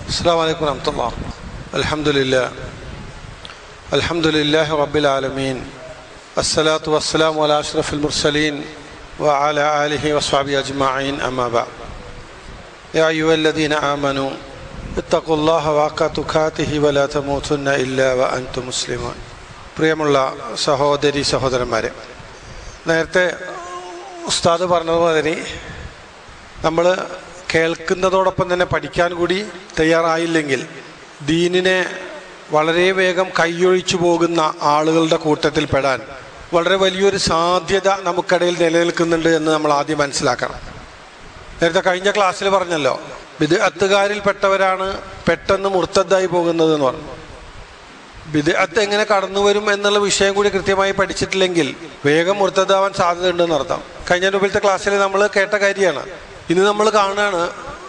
السلام عليكم ورحمة الله الحمد لله الحمد لله رب العالمين الصلاة والسلام على أشرف المرسلين وعلى آله وصحبه أجمعين أما بعد يا أيها الذين آمنوا اتقوا الله حق تقاته ولا تموتن إلا وأنتم مسلمون പ്രിയമുള്ള സഹോദരി സഹോദരന്മാരെ നേരത്തെ ഉസ്താദ് പറഞ്ഞതുപോലെ നമ്മൾ കേൾക്കുന്നതോടൊപ്പം തന്നെ പഠിക്കാൻ കൂടി തയ്യാറായില്ലെങ്കിൽ ദീനിനെ വളരെ വേഗം കൈയൊഴിച്ചു പോകുന്ന ആളുകളുടെ കൂട്ടത്തിൽ പെടാൻ വളരെ വലിയൊരു സാധ്യത നമുക്കിടയിൽ നിലനിൽക്കുന്നുണ്ട് എന്ന് നമ്മൾ ആദ്യം മനസ്സിലാക്കണം നേരത്തെ കഴിഞ്ഞ ക്ലാസ്സിൽ പറഞ്ഞല്ലോ ബിദ്അത്തുകാരിൽപ്പെട്ടവരാണ് പെട്ടെന്ന് മുർത്തദ്ദായി പോകുന്നത് എന്ന് പറഞ്ഞു ബിദ്അത്ത് എങ്ങനെ കടന്നു വരും എന്നുള്ള വിഷയം കൂടി കൃത്യമായി പഠിച്ചിട്ടില്ലെങ്കിൽ വേഗം മുർത്തദ്ദാവാൻ സാധ്യതയുണ്ടെന്ന് അർത്ഥം കഴിഞ്ഞ മുമ്പിലത്തെ ക്ലാസ്സിൽ നമ്മൾ കേട്ട കാര്യമാണ് ഇന്ന് നമ്മൾ കാണുകയാണ്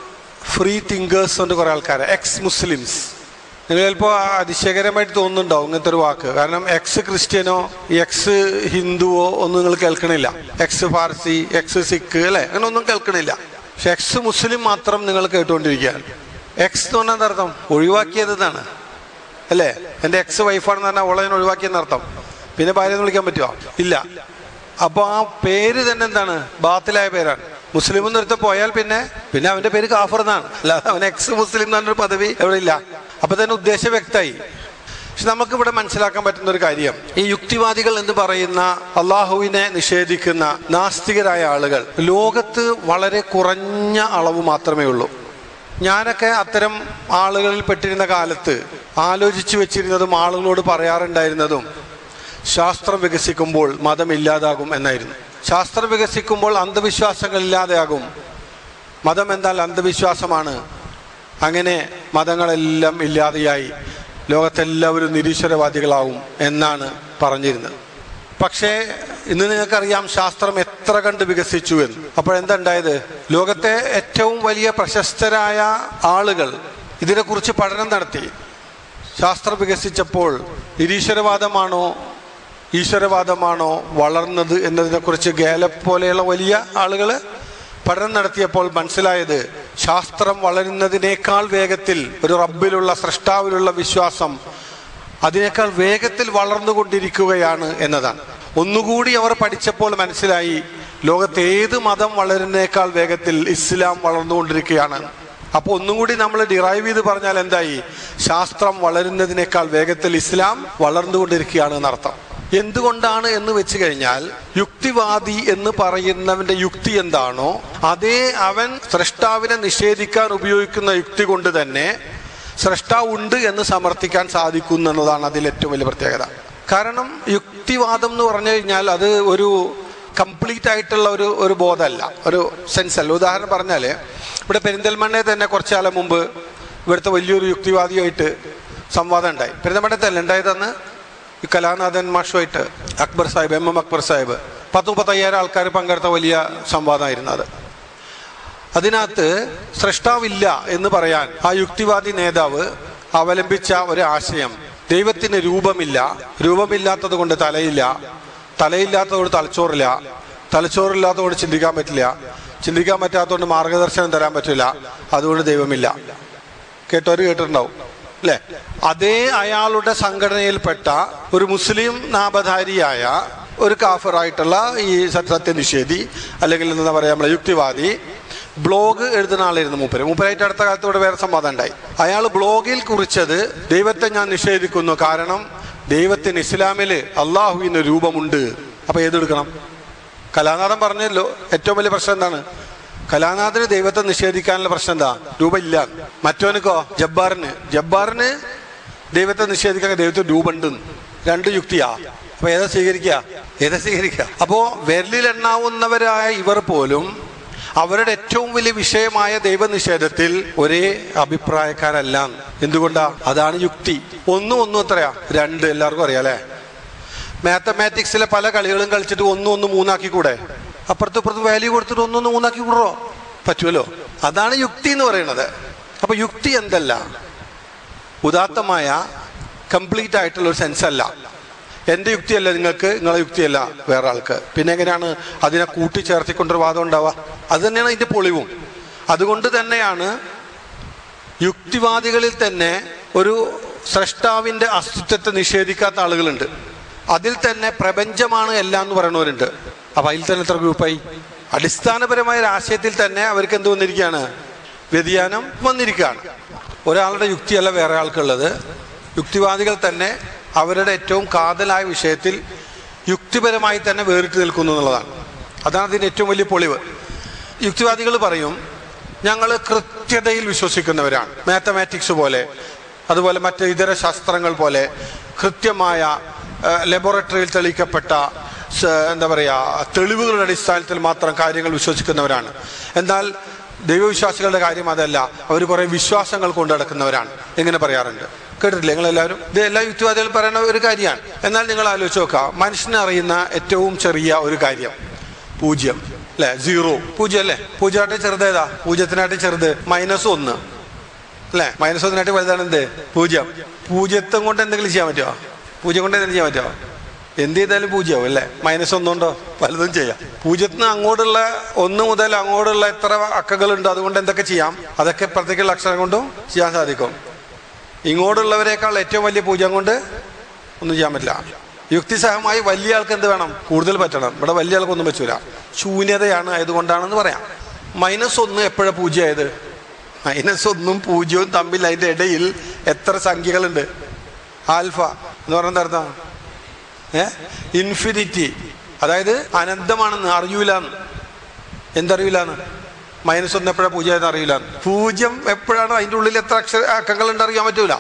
ഫ്രീ തിങ്കേഴ്സ് ഉണ്ട് കുറേ ആൾക്കാർ എക്സ് മുസ്ലിംസ് നിങ്ങൾ ചിലപ്പോൾ അതിശയകരമായിട്ട് തോന്നുന്നുണ്ടാവും ഇങ്ങനത്തെ ഒരു വാക്ക് കാരണം എക്സ് ക്രിസ്ത്യനോ എക്സ് ഹിന്ദുവോ ഒന്നും നിങ്ങൾ കേൾക്കണില്ല എക്സ് ഫാർസി എക്സ് സിഖ് അല്ലേ അങ്ങനെ ഒന്നും കേൾക്കണില്ല പക്ഷെ എക്സ് മുസ്ലിം മാത്രം നിങ്ങൾ കേട്ടുകൊണ്ടിരിക്കുകയാണ് എക്സ് എന്ന് പറഞ്ഞാൽ എന്താ അർത്ഥം ഒഴിവാക്കിയത് എന്നാണ് അല്ലേ എൻ്റെ എക്സ് വൈഫാണെന്ന് പറഞ്ഞാൽ ഓളെ ഞാൻ ഒഴിവാക്കിയെന്ന് അർത്ഥം പിന്നെ ഭാര്യ എന്ന് വിളിക്കാൻ പറ്റുമോ ഇല്ല അപ്പോൾ ആ പേര് തന്നെ എന്താണ് ബാത്തിലായ പേരാണ് മുസ്ലിം എന്നൊരുത്ത പോയാൽ പിന്നെ പിന്നെ അവന്റെ പേര് കാഫർ എന്നാണ് അല്ലാതെ അവൻ എക്സ് മുസ്ലിം എന്ന് പറഞ്ഞൊരു പദവി എവിടെ ഇല്ല അപ്പൊ തന്നെ ഉദ്ദേശം വ്യക്തമായി പക്ഷെ നമുക്ക് ഇവിടെ മനസ്സിലാക്കാൻ പറ്റുന്ന ഒരു കാര്യം ഈ യുക്തിവാദികൾ എന്ന് പറയുന്ന അള്ളാഹുവിനെ നിഷേധിക്കുന്ന നാസ്തികരായ ആളുകൾ ലോകത്ത് വളരെ കുറഞ്ഞ അളവ് മാത്രമേ ഉള്ളൂ ഞാനൊക്കെ അത്തരം ആളുകളിൽ പെട്ടിരുന്ന കാലത്ത് ആലോചിച്ചു വെച്ചിരുന്നതും ആളുകളോട് പറയാറുണ്ടായിരുന്നതും ശാസ്ത്രം വികസിക്കുമ്പോൾ മതം ഇല്ലാതാകും എന്നായിരുന്നു ശാസ്ത്രം വികസിക്കുമ്പോൾ അന്ധവിശ്വാസങ്ങൾ ഇല്ലാതെയാകും മതം എന്നാൽ അന്ധവിശ്വാസമാണ് അങ്ങനെ മതങ്ങളെല്ലാം ഇല്ലാതെയായി ലോകത്തെല്ലാവരും നിരീശ്വരവാദികളാവും എന്നാണ് പറഞ്ഞിരുന്നത് പക്ഷേ ഇന്ന് നിങ്ങൾക്കറിയാം ശാസ്ത്രം എത്ര കണ്ട് വികസിച്ചു എന്ന് അപ്പോഴെന്തുണ്ടായത് ലോകത്തെ ഏറ്റവും വലിയ പ്രശസ്തരായ ആളുകൾ ഇതിനെക്കുറിച്ച് പഠനം നടത്തി ശാസ്ത്രം വികസിച്ചപ്പോൾ നിരീശ്വരവാദമാണോ ഈശ്വരവാദമാണോ വളർന്നത് എന്നതിനെക്കുറിച്ച് ഗേലപ്പ് പോലെയുള്ള വലിയ ആളുകൾ പഠനം നടത്തിയപ്പോൾ മനസ്സിലായത് ശാസ്ത്രം വളരുന്നതിനേക്കാൾ വേഗത്തിൽ ഒരു റബ്ബിലുള്ള സൃഷ്ടാവിലുള്ള വിശ്വാസം അതിനേക്കാൾ വേഗത്തിൽ വളർന്നുകൊണ്ടിരിക്കുകയാണ് എന്നതാണ് ഒന്നുകൂടി അവർ പഠിച്ചപ്പോൾ മനസ്സിലായി ലോകത്ത് ഏത് മതം വളരുന്നേക്കാൾ വേഗത്തിൽ ഇസ്ലാം വളർന്നുകൊണ്ടിരിക്കുകയാണ് അപ്പോൾ ഒന്നും കൂടി നമ്മൾ ഡിറൈവ് ചെയ്ത് പറഞ്ഞാൽ എന്തായി ശാസ്ത്രം വളരുന്നതിനേക്കാൾ വേഗത്തിൽ ഇസ്ലാം വളർന്നുകൊണ്ടിരിക്കുകയാണ് എന്നർത്ഥം എന്തുകൊണ്ടാണ് എന്ന് വെച്ച് കഴിഞ്ഞാൽ യുക്തിവാദി എന്ന് പറയുന്നവന്റെ യുക്തി എന്താണോ അതേ അവൻ സൃഷ്ടാവിനെ നിഷേധിക്കാൻ ഉപയോഗിക്കുന്ന യുക്തി കൊണ്ട് തന്നെ സൃഷ്ടാവ് ഉണ്ട് എന്ന് സമർത്ഥിക്കാൻ സാധിക്കും എന്നുള്ളതാണ് അതിൽ ഏറ്റവും വലിയ പ്രത്യേകത കാരണം യുക്തിവാദം എന്ന് പറഞ്ഞു കഴിഞ്ഞാൽ അത് ഒരു കംപ്ലീറ്റ് ആയിട്ടുള്ള ഒരു ഒരു ബോധമല്ല ഒരു സെൻസ് അല്ല ഉദാഹരണം പറഞ്ഞാൽ ഇവിടെ പെരിന്തൽമണ്ണയെ തന്നെ കുറച്ചു കാലം മുമ്പ് ഇവിടുത്തെ വലിയൊരു യുക്തിവാദിയായിട്ട് സംവാദം ഉണ്ടായി പെരിന്തൽമണ്ണത്തെ അല്ല ഉണ്ടായതെന്ന് ഈ കലാനാഥൻ മാഷുമായിട്ട് അക്ബർ സാഹിബ് എം എം അക്ബർ സാഹിബ് പത്ത് മുപ്പത്തയ്യായിരം ആൾക്കാർ പങ്കെടുത്ത വലിയ സംവാദമായിരുന്നു അത് അതിനകത്ത് സൃഷ്ടാവില്ല എന്ന് പറയാൻ ആ യുക്തിവാദി നേതാവ് അവലംബിച്ച ഒരു ആശയം ദൈവത്തിന് രൂപമില്ല രൂപമില്ലാത്തത് കൊണ്ട് തലയില്ല തലയില്ലാത്തതുകൊണ്ട് തലച്ചോറില്ല തലച്ചോറില്ലാത്തതുകൊണ്ട് ചിന്തിക്കാൻ പറ്റില്ല ചിന്തിക്കാൻ പറ്റാത്തതുകൊണ്ട് മാർഗദർശനം തരാൻ പറ്റില്ല അതുകൊണ്ട് ദൈവമില്ല കേട്ടവർ കേട്ടിട്ടുണ്ടാവും അല്ലെ അതേ അയാളുടെ സംഘടനയിൽപ്പെട്ട ഒരു മുസ്ലിം നാമധാരിയായ ഒരു കാഫറായിട്ടുള്ള ഈ സത്യനിഷേധി അല്ലെങ്കിൽ എന്താ പറയാ നമ്മളെ യുക്തിവാദി ബ്ലോഗ് എഴുതുന്ന ആളായിരുന്നു മൂപ്പര് മൂപ്പരായിട്ട് അടുത്ത കാലത്തോടെ വേറെ സംവാദം ഉണ്ടായി അയാൾ ബ്ലോഗിൽ കുറിച്ചത് ദൈവത്തെ ഞാൻ നിഷേധിക്കുന്നു കാരണം ദൈവത്തിന് ഇസ്ലാമിൽ അള്ളാഹുവിന് രൂപമുണ്ട് അപ്പൊ ഏതെടുക്കണം കലാനാഥൻ പറഞ്ഞല്ലോ ഏറ്റവും വലിയ പ്രശ്നം എന്താണ് കലാനാഥന് ദൈവത്തെ നിഷേധിക്കാനുള്ള പ്രശ്നം എന്താ രൂപമില്ല മറ്റവനക്കോ ജബ്ബാറിന് ജബ്ബാറിന് ദൈവത്തെ നിഷേധിക്കാൻ ദൈവത്തിന് രൂപമുണ്ട് രണ്ട് യുക്തിയാ അപ്പൊ ഏതാ സ്വീകരിക്കുക ഏതാ സ്വീകരിക്കുക അപ്പോ വിരലിലെണ്ണാവുന്നവരായ ഇവർ പോലും അവരുടെ ഏറ്റവും വലിയ വിഷയമായ ദൈവനിഷേധത്തിൽ ഒരേ അഭിപ്രായക്കാരല്ല എന്തുകൊണ്ടാ അതാണ് യുക്തി ഒന്നും ഒന്നും എത്രയാ രണ്ട് എല്ലാവർക്കും അറിയാം അല്ലേ മാത്തമാറ്റിക്സിലെ പല കളികളും കളിച്ചിട്ട് ഒന്നും ഒന്ന് മൂന്നാക്കി കൂടെ അപ്പുറത്തും ഇപ്പുറത്തും വാല്യൂ കൊടുത്തിട്ട് ഒന്നൊന്ന് മൂന്നാക്കി കൂടോ പറ്റുമല്ലോ അതാണ് യുക്തി എന്ന് പറയുന്നത് അപ്പൊ യുക്തി എന്തല്ല ഉദാത്തമായ കംപ്ലീറ്റ് ആയിട്ടുള്ള ഒരു സെൻസ് അല്ല എൻ്റെ യുക്തിയല്ല നിങ്ങൾക്ക് നിങ്ങളെ യുക്തിയല്ല വേറെ ആൾക്ക് പിന്നെ എങ്ങനെയാണ് അതിനെ കൂട്ടിച്ചേർത്തിക്കൊണ്ടൊരു വാദം ഉണ്ടാവുക അത് തന്നെയാണ് അതിൻ്റെ പൊളിവും അതുകൊണ്ട് തന്നെയാണ് യുക്തിവാദികളിൽ തന്നെ ഒരു സ്രഷ്ടാവിന്റെ അസ്തിത്വത്തെ നിഷേധിക്കാത്ത ആളുകളുണ്ട് അതിൽ തന്നെ പ്രപഞ്ചമാണ് എല്ലാം എന്ന് പറയുന്നവരുണ്ട് അപ്പൊ അതിൽ തന്നെ എത്ര ഗ്രൂപ്പായി അടിസ്ഥാനപരമായ ഒരു ആശയത്തിൽ തന്നെ അവർക്ക് എന്ത് വന്നിരിക്കുകയാണ് വ്യതിയാനം വന്നിരിക്കുകയാണ് ഒരാളുടെ യുക്തിയല്ല വേറെ ആൾക്കുള്ളത് യുക്തിവാദികൾ തന്നെ അവരുടെ ഏറ്റവും കാതലായ വിഷയത്തിൽ യുക്തിപരമായി തന്നെ വേറിട്ട് നിൽക്കുന്നു എന്നുള്ളതാണ് അതാണ് അതിൻ്റെ ഏറ്റവും വലിയ പൊളിവ് യുക്തിവാദികൾ പറയും ഞങ്ങൾ കൃത്യതയിൽ വിശ്വസിക്കുന്നവരാണ് മാത്തമാറ്റിക്സ് പോലെ അതുപോലെ മറ്റ് ഇതര ശാസ്ത്രങ്ങൾ പോലെ കൃത്യമായ ലബോറട്ടറിയിൽ തെളിയിക്കപ്പെട്ട സ- എന്താ പറയുക തെളിവുകളുടെ അടിസ്ഥാനത്തിൽ മാത്രം കാര്യങ്ങൾ വിശ്വസിക്കുന്നവരാണ് എന്നാൽ ദൈവവിശ്വാസികളുടെ കാര്യം അതല്ല അവർ കുറേ വിശ്വാസങ്ങൾ കൊണ്ടു നടക്കുന്നവരാണ് എങ്ങനെ പറയാറുണ്ട് കേട്ടിട്ടില്ലേ നിങ്ങളെല്ലാവരും ഇത് എല്ലാ യുക്തിവാദികളും പറയുന്ന ഒരു കാര്യമാണ് എന്നാൽ നിങ്ങൾ ആലോചിച്ച് നോക്കുക മനുഷ്യനെ അറിയുന്ന ഏറ്റവും ചെറിയ ഒരു കാര്യം പൂജ്യം അല്ലെ സീറോ പൂജ്യം അല്ലേ പൂജ്യമായിട്ട് ചെറുതേതാ പൂജ്യത്തിനായിട്ട് ചെറുത് മൈനസ് ഒന്ന് അല്ലേ മൈനസ് ഒന്നിനായിട്ട് വലുതാണ് എന്ത് പൂജ്യം പൂജ്യത്വം കൊണ്ട് എന്തെങ്കിലും ചെയ്യാൻ പറ്റുമോ പൂജ്യം കൊണ്ട് എന്തെങ്കിലും ചെയ്യാൻ പറ്റുമോ എന്ത് ചെയ്താലും പൂജ്യമാവും അല്ലേ മൈനസ് ഒന്നുണ്ടോ പലതും ചെയ്യാം പൂജ്യത്തിന് അങ്ങോട്ടുള്ള ഒന്ന് മുതൽ അങ്ങോട്ടുള്ള എത്ര അക്കങ്ങളുണ്ട് അതുകൊണ്ട് എന്തൊക്കെ ചെയ്യാം അതൊക്കെ പ്രത്യേക അക്ഷരം കൊണ്ടും ചെയ്യാൻ സാധിക്കും ഇങ്ങോട്ടുള്ളവരെക്കാൾ ഏറ്റവും വലിയ പൂജ്യം കൊണ്ട് ഒന്നും ചെയ്യാൻ പറ്റില്ല യുക്തിസഹമായി വലിയ ആൾക്ക് എന്ത് വേണം കൂടുതൽ പറ്റണം ഇവിടെ വലിയ ആൾക്കൊന്നും പറ്റൂല ശൂന്യതയാണ് ആയതുകൊണ്ടാണെന്ന് പറയാം മൈനസ് ഒന്ന് എപ്പോഴാണ് പൂജ്യമായത് മൈനസ് ഒന്നും പൂജ്യവും തമ്മിൽ അതിൻ്റെ ഇടയിൽ എത്ര സംഖ്യകളുണ്ട് ആൽഫ എന്ന് പറഞ്ഞ അർത്ഥം ഏ ഇൻഫിനിറ്റി അതായത് അനന്തമാണെന്ന് അറിയൂലെന്ന് എന്തറിയില്ലാന്ന് മൈനസ് ഒന്ന് എപ്പോഴാണ് പൂജ്യം എന്ന് അറിയില്ല പൂജ്യം എപ്പോഴാണ് അതിൻ്റെ ഉള്ളിൽ എത്ര അക്ഷര അക്കങ്ങളുണ്ട് അറിയാൻ പറ്റൂല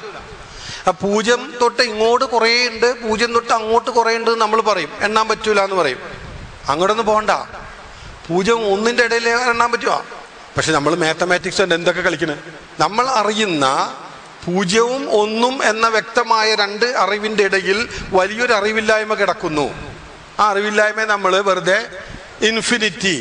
ആ പൂജ്യം തൊട്ട് ഇങ്ങോട്ട് കുറേ ഉണ്ട് പൂജ്യം തൊട്ട് അങ്ങോട്ട് കുറേ ഉണ്ട് എന്ന് നമ്മൾ പറയും എണ്ണാൻ പറ്റൂല എന്ന് പറയും അങ്ങോട്ടൊന്നും പോകണ്ട പൂജ്യം ഒന്നിൻ്റെ ഇടയിൽ എണ്ണാൻ പറ്റുമോ പക്ഷെ നമ്മൾ മാത്തമാറ്റിക്സ് ഉണ്ട് എന്തൊക്കെ കളിക്കുന്നത് നമ്മൾ അറിയുന്ന പൂജ്യവും ഒന്നും എന്ന വ്യക്തമായ രണ്ട് അറിവിൻ്റെ ഇടയിൽ വലിയൊരു അറിവില്ലായ്മ കിടക്കുന്നു ആ അറിവില്ലായ്മയെ നമ്മൾ വെറുതെ ഇൻഫിനിറ്റി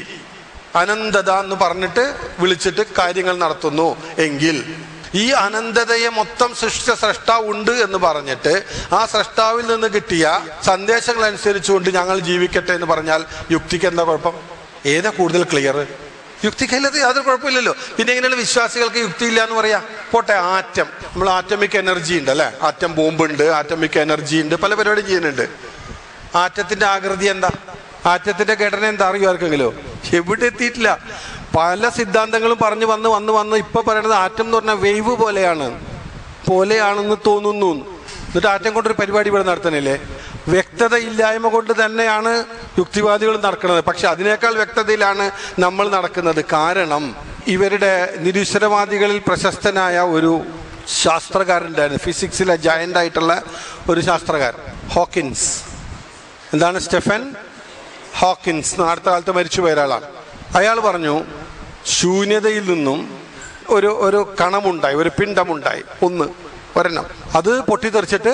അനന്തത എന്ന് പറഞ്ഞിട്ട് വിളിച്ചിട്ട് കാര്യങ്ങൾ നടത്തുന്നു എങ്കിൽ ഈ അനന്തതയെ മൊത്തം സൃഷ്ടിച്ച സ്രഷ്ടാവ് ഉണ്ട് എന്ന് പറഞ്ഞിട്ട് ആ സ്രഷ്ടാവിൽ നിന്ന് കിട്ടിയ സന്ദേശങ്ങൾ അനുസരിച്ചുകൊണ്ട് ഞങ്ങൾ ജീവിക്കട്ടെ എന്ന് പറഞ്ഞാൽ യുക്തിക്ക് എന്താ കുഴപ്പം ഏതാ കൂടുതൽ ക്ലിയർ യുക്തിക്കല്ലാതെ യാതൊരു കുഴപ്പമില്ലല്ലോ പിന്നെ എങ്ങനെയാണ് വിശ്വാസികൾക്ക് യുക്തി ഇല്ല എന്ന് പറയാ പോട്ടെ ആറ്റം നമ്മൾ ആറ്റമിക് എനർജി ഉണ്ട് അല്ലെ ആറ്റം ബോംബ് ഉണ്ട് ആറ്റമിക് എനർജി ഉണ്ട് പല പരിപാടി ചെയ്യുന്നുണ്ട് ആറ്റത്തിന്റെ ആകൃതി എന്താ ആറ്റത്തിന്റെ ഘടന എന്താ അറിയോ ആർക്കെങ്കിലും എവിടെ എത്തിയിട്ടില്ല പല സിദ്ധാന്തങ്ങളും പറഞ്ഞു വന്ന് വന്ന് വന്ന് ഇപ്പൊ പറയണത് ആറ്റം എന്ന് പറഞ്ഞാൽ വേവ് പോലെയാണ് പോലെയാണെന്ന് തോന്നുന്നു എന്നിട്ട് ആറ്റം കൊണ്ടൊരു പരിപാടി ഇവിടെ നടത്തണില്ലേ വ്യക്തത ഇല്ലായ്മ കൊണ്ട് തന്നെയാണ് യുക്തിവാദികൾ നടക്കുന്നത് പക്ഷെ അതിനേക്കാൾ വ്യക്തതയിലാണ് നമ്മൾ നടക്കുന്നത് കാരണം ഇവരുടെ നിരീശ്വരവാദികളിൽ പ്രശസ്തനായ ഒരു ശാസ്ത്രകാരനുണ്ടായിരുന്നു ഫിസിക്സിലെ ജയന്റ് ആയിട്ടുള്ള ഒരു ശാസ്ത്രകാരൻ ഹോക്കിൻസ് എന്താണ് സ്റ്റെഫൻ ഹോക്കിൻസ് എന്ന് അടുത്ത കാലത്ത് മരിച്ചു പോയ ഒരാളാണ് അയാൾ പറഞ്ഞു ശൂന്യതയിൽ നിന്നും ഒരു ഒരു കണമുണ്ടായി ഒരു പിണ്ടമുണ്ടായി ഒന്ന് ഒരെണ്ണം അത് പൊട്ടിത്തെറിച്ചിട്ട്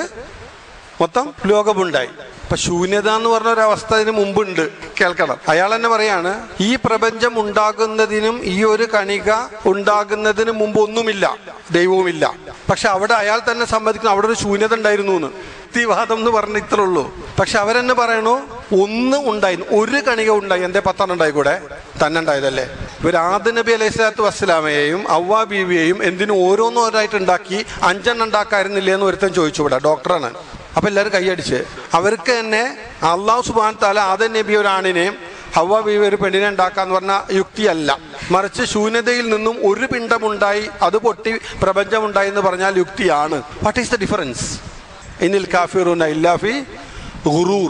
മൊത്തം ലോകമുണ്ടായി അപ്പൊ ശൂന്യത എന്ന് പറഞ്ഞ ഒരു അവസ്ഥ ഇതിന് മുമ്പുണ്ട് കേൾക്കണം അയാൾ തന്നെ പറയാണ് ഈ പ്രപഞ്ചം ഉണ്ടാകുന്നതിനും ഈ ഒരു കണിക ഉണ്ടാകുന്നതിന് മുമ്പ് ഒന്നുമില്ല ദൈവവുമില്ല പക്ഷെ അവിടെ അയാൾ തന്നെ സമ്മതിക്കുന്നു അവിടെ ഒരു ശൂന്യത ഉണ്ടായിരുന്നു എന്ന് യുക്തിവാദം എന്ന് പറഞ്ഞ ഇത്രേ ഉള്ളൂ പക്ഷെ അവരെന്നെ പറയണു ഒന്ന് ഉണ്ടായി ഒരു കണിക ഉണ്ടായി എന്തേ പത്തെണ്ണം ഉണ്ടായി കൂടെ തന്നെ ഉണ്ടായതല്ലേ ഇവർ ആദ നബി അലൈഹി സ്വലാത്തു വസ്സലാമയെയും അവ്വാ ബീവിയെയും എന്തിനും ഓരോന്നോരായിട്ട് ഉണ്ടാക്കി അഞ്ചെണ്ണം ഉണ്ടാക്കായിരുന്നില്ലേ എന്ന് ഒരുത്തൻ ചോദിച്ചു ഇവിടെ ഡോക്ടറാണ് അപ്പൊ എല്ലാവരും കൈയടിച്ച് അവർക്ക് തന്നെ അള്ളാഹു സുബാൻ താല ആദൻ നബി ഒരു ആണിനെയും ഹവ ബീവി ഒരു പെണ്ണിനെ ഉണ്ടാക്കാന്ന് പറഞ്ഞ യുക്തിയല്ല മറിച്ച് ശൂന്യതയിൽ നിന്നും ഒരു പിണ്ടമുണ്ടായി അത് പൊട്ടി പ്രപഞ്ചമുണ്ടായി എന്ന് പറഞ്ഞാൽ യുക്തിയാണ് വാട്ട് ഈസ് ദ ഡിഫറൻസ് ഇനിൽ കാഫിറുന ഇല്ലാഫി ഗുറൂർ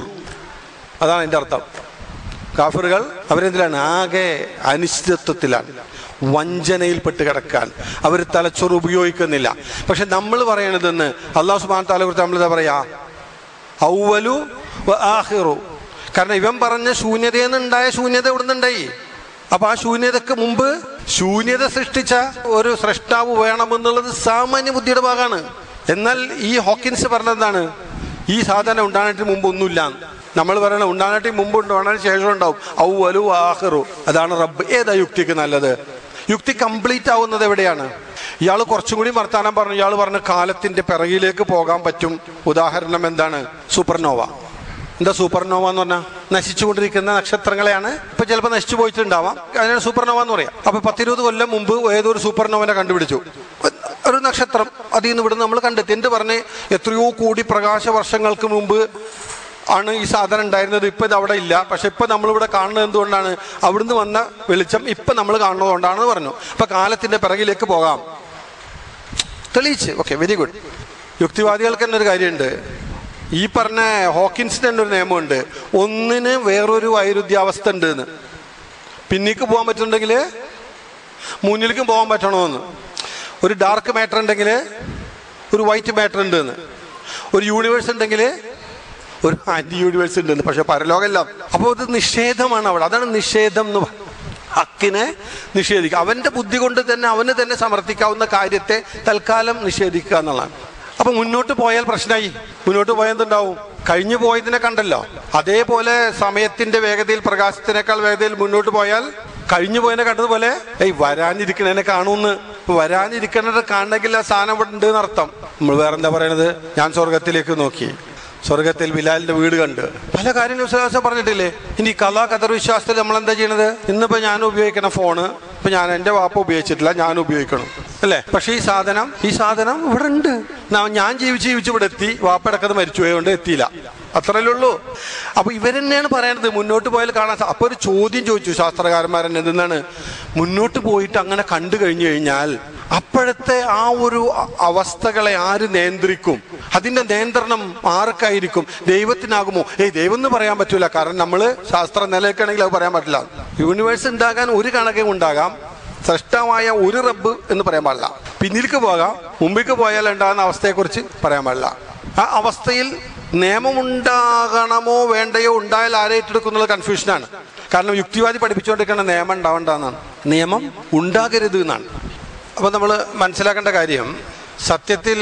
അതാണ് എൻ്റെ അർത്ഥം കാഫിറുകൾ അവരെന്തിലാണ് ആകെ അനിശ്ചിതത്വത്തിലാണ് വഞ്ചനയിൽപ്പെട്ട് കിടക്കാൻ അവർ തലച്ചോറ് ഉപയോഗിക്കുന്നില്ല പക്ഷെ നമ്മൾ പറയണതെന്ന് അള്ളാഹു സുബാൻ താലെ കുറിച്ച് നമ്മൾ എന്താ പറയാ ഔവലു വ ആഹിറു കാരണം ഇവൻ പറഞ്ഞ ശൂന്യതയിൽ നിന്നുണ്ടായ ശൂന്യത എവിടെ നിന്നുണ്ടായി അപ്പൊ ആ ശൂന്യതക്ക് മുമ്പ് ശൂന്യത സൃഷ്ടിച്ച ഒരു സൃഷ്ടാവ് വേണമെന്നുള്ളത് സാമാന്യ ബുദ്ധിയുടെ ഭാഗമാണ് എന്നാൽ ഈ ഹോക്കിൻസ് പറഞ്ഞതാണ് ഈ സാധനം ഉണ്ടാകാനായിട്ട് മുമ്പ് ഒന്നുമില്ല നമ്മൾ പറയണ ഉണ്ടാകാനായിട്ട് മുമ്പ് ഉണ്ടാകാൻ ശേഷം ഉണ്ടാവും ഔവലു ആഹിറു അതാണ് റബ്ബ് ഏതാ യുക്തിക്ക് നല്ലത് യുക്തി കംപ്ലീറ്റ് ആവുന്നത് എവിടെയാണ് ഇയാൾ കുറച്ചും കൂടി വർത്താനം പറഞ്ഞു ഇയാൾ പറഞ്ഞ കാലത്തിന്റെ പിറകിലേക്ക് പോകാൻ പറ്റും ഉദാഹരണം എന്താണ് സൂപ്പർനോവ എന്താ സൂപ്പർനോവ എന്ന് പറഞ്ഞാൽ നശിച്ചുകൊണ്ടിരിക്കുന്ന നക്ഷത്രങ്ങളെയാണ് ഇപ്പൊ ചിലപ്പോൾ നശിച്ചു പോയിട്ടുണ്ടാവാം അതിനാണ് സൂപ്പർനോവ എന്ന് പറയാം അപ്പൊ പത്തിരുപത് കൊല്ലം മുമ്പ് ഏതൊരു സൂപ്പർനോവനെ കണ്ടുപിടിച്ചു ഒരു നക്ഷത്രം അതിൽ നിന്ന് ഇവിടെ നമ്മൾ കണ്ടെത്തി എന്ത് പറഞ്ഞ് എത്രയോ കോടി പ്രകാശ വർഷങ്ങൾക്ക് മുമ്പ് ആണ് ഈ സാധനം ഉണ്ടായിരുന്നത് ഇപ്പം ഇത് അവിടെ ഇല്ല പക്ഷെ ഇപ്പം നമ്മളിവിടെ കാണുന്നത് എന്തുകൊണ്ടാണ് അവിടുന്ന് വന്ന വെളിച്ചം ഇപ്പം നമ്മൾ കാണുന്നതുകൊണ്ടാണെന്ന് പറഞ്ഞു അപ്പം കാലത്തിൻ്റെ പിറകിലേക്ക് പോകാം തെളിയിച്ച് ഓക്കെ വെരി ഗുഡ് യുക്തിവാദികൾക്ക് തന്നെ ഒരു കാര്യമുണ്ട് ഈ പറഞ്ഞ ഹോക്കിൻസിന് തന്നെ ഒരു നിയമമുണ്ട് ഒന്നിന് വേറൊരു വൈരുദ്ധ്യാവസ്ഥ ഉണ്ട് എന്ന് പിന്നേക്ക് പോകാൻ പറ്റുന്നുണ്ടെങ്കിൽ മുന്നിലേക്കും പോകാൻ പറ്റണമെന്ന് ഒരു ഡാർക്ക് മാറ്റർ ഉണ്ടെങ്കിൽ ഒരു വൈറ്റ് മാറ്റർ ഉണ്ട് എന്ന് ഒരു യൂണിവേഴ്സ് ഉണ്ടെങ്കിൽ ഒരു ആന്റി യൂണിവേഴ്സ് ഉണ്ട് പക്ഷെ പരലോകമല്ല അപ്പോൾ ഇത് നിഷേധമാണ് അവിടെ അതാണ് നിഷേധം എന്ന് പറയുന്നത് ഹക്കിനെ നിഷേധിക്കുക അവന്റെ ബുദ്ധി കൊണ്ട് തന്നെ അവന് തന്നെ സമർത്ഥിക്കാവുന്ന കാര്യത്തെ തൽക്കാലം നിഷേധിക്കുക എന്നുള്ളതാണ് അപ്പൊ മുന്നോട്ട് പോയാൽ പ്രശ്നമായി മുന്നോട്ട് പോയാൽ എന്തുണ്ടാവും കഴിഞ്ഞു പോയതിനെ കണ്ടല്ലോ അതേപോലെ സമയത്തിന്റെ വേഗതയിൽ പ്രകാശത്തിനേക്കാൾ വേഗതയിൽ മുന്നോട്ട് പോയാൽ കഴിഞ്ഞു പോയതിനെ കണ്ടതുപോലെ ഏയ് വരാനിരിക്കണേനെ കാണൂന്ന് ഇപ്പൊ വരാനിരിക്കണത് കാണണമെങ്കിൽ ആ സാധനം ഇവിടെ ഉണ്ട് എന്നർത്ഥം നമ്മൾ വേറെന്താ പറയണത് ഞാൻ സ്വർഗത്തിലേക്ക് നോക്കി സ്വർഗത്തിൽ ബിലാലിന്റെ വീട് കണ്ട് പല കാര്യങ്ങളും വിശ്വാസം പറഞ്ഞിട്ടില്ലേ ഇനി കഥാ കഥർ വിശ്വാസത്തിൽ നമ്മൾ എന്താ ചെയ്യണത് ഇന്നിപ്പോ ഞാൻ ഉപയോഗിക്കണ ഫോണ് ഇപ്പൊ ഞാൻ എന്റെ വാപ്പ ഉപയോഗിച്ചിട്ടില്ല ഞാൻ ഉപയോഗിക്കണം അല്ലേ പക്ഷെ ഈ സാധനം ഈ സാധനം ഇവിടെ ഉണ്ട് ന- ഞാൻ ജീവിച്ച് ജീവിച്ച് ഇവിടെ എത്തി വാപ്പ ഇടക്കത് മരിച്ചു പോയതുകൊണ്ട് എത്തിയില്ല അത്രയല്ലേ ഉള്ളൂ അപ്പൊ ഇവരെന്നെയാണ് പറയണത് മുന്നോട്ട് പോയാൽ കാണാൻ സാ- അപ്പൊ ഒരു ചോദ്യം ചോദിച്ചു ശാസ്ത്രകാരന്മാരൻ എന്താണ് മുന്നോട്ട് പോയിട്ട് അങ്ങനെ കണ്ടു കഴിഞ്ഞു കഴിഞ്ഞാൽ അപ്പോഴത്തെ ആ ഒരു അ- അവസ്ഥകളെ ആര് നിയന്ത്രിക്കും അതിന്റെ നിയന്ത്രണം ആർക്കായിരിക്കും ദൈവത്തിനാകുമോ ഏയ് ദൈവം എന്ന് പറയാൻ പറ്റൂല കാരണം നമ്മൾ ശാസ്ത്രം നിലനിൽക്കണമെങ്കിൽ അത് പറയാൻ പറ്റില്ല യൂണിവേഴ്സ് ഉണ്ടാകാൻ ഒരു കണക്കെ ഉണ്ടാകാം സൃഷ്ടമായ ഒരു റബ്ബ് എന്ന് പറയാൻ പാടില്ല പിന്നിലേക്ക് പോകാം മുമ്പിലേക്ക് പോയാൽ ഉണ്ടാകുന്ന അവസ്ഥയെക്കുറിച്ച് പറയാൻ പാടില്ല ആ അവസ്ഥയിൽ നിയമമുണ്ടാകണമോ വേണ്ടയോ ഉണ്ടായാൽ ആരെ ഏറ്റെടുക്കുന്നുള്ള കൺഫ്യൂഷനാണ് കാരണം യുക്തിവാദി പഠിപ്പിച്ചുകൊണ്ടിരിക്കുന്ന നിയമം ഉണ്ടാവേണ്ടതെന്നാണ് നിയമം ഉണ്ടാകരുത് എന്നാണ് അപ്പോൾ നമ്മൾ മനസ്സിലാക്കേണ്ട കാര്യം സത്യത്തിൽ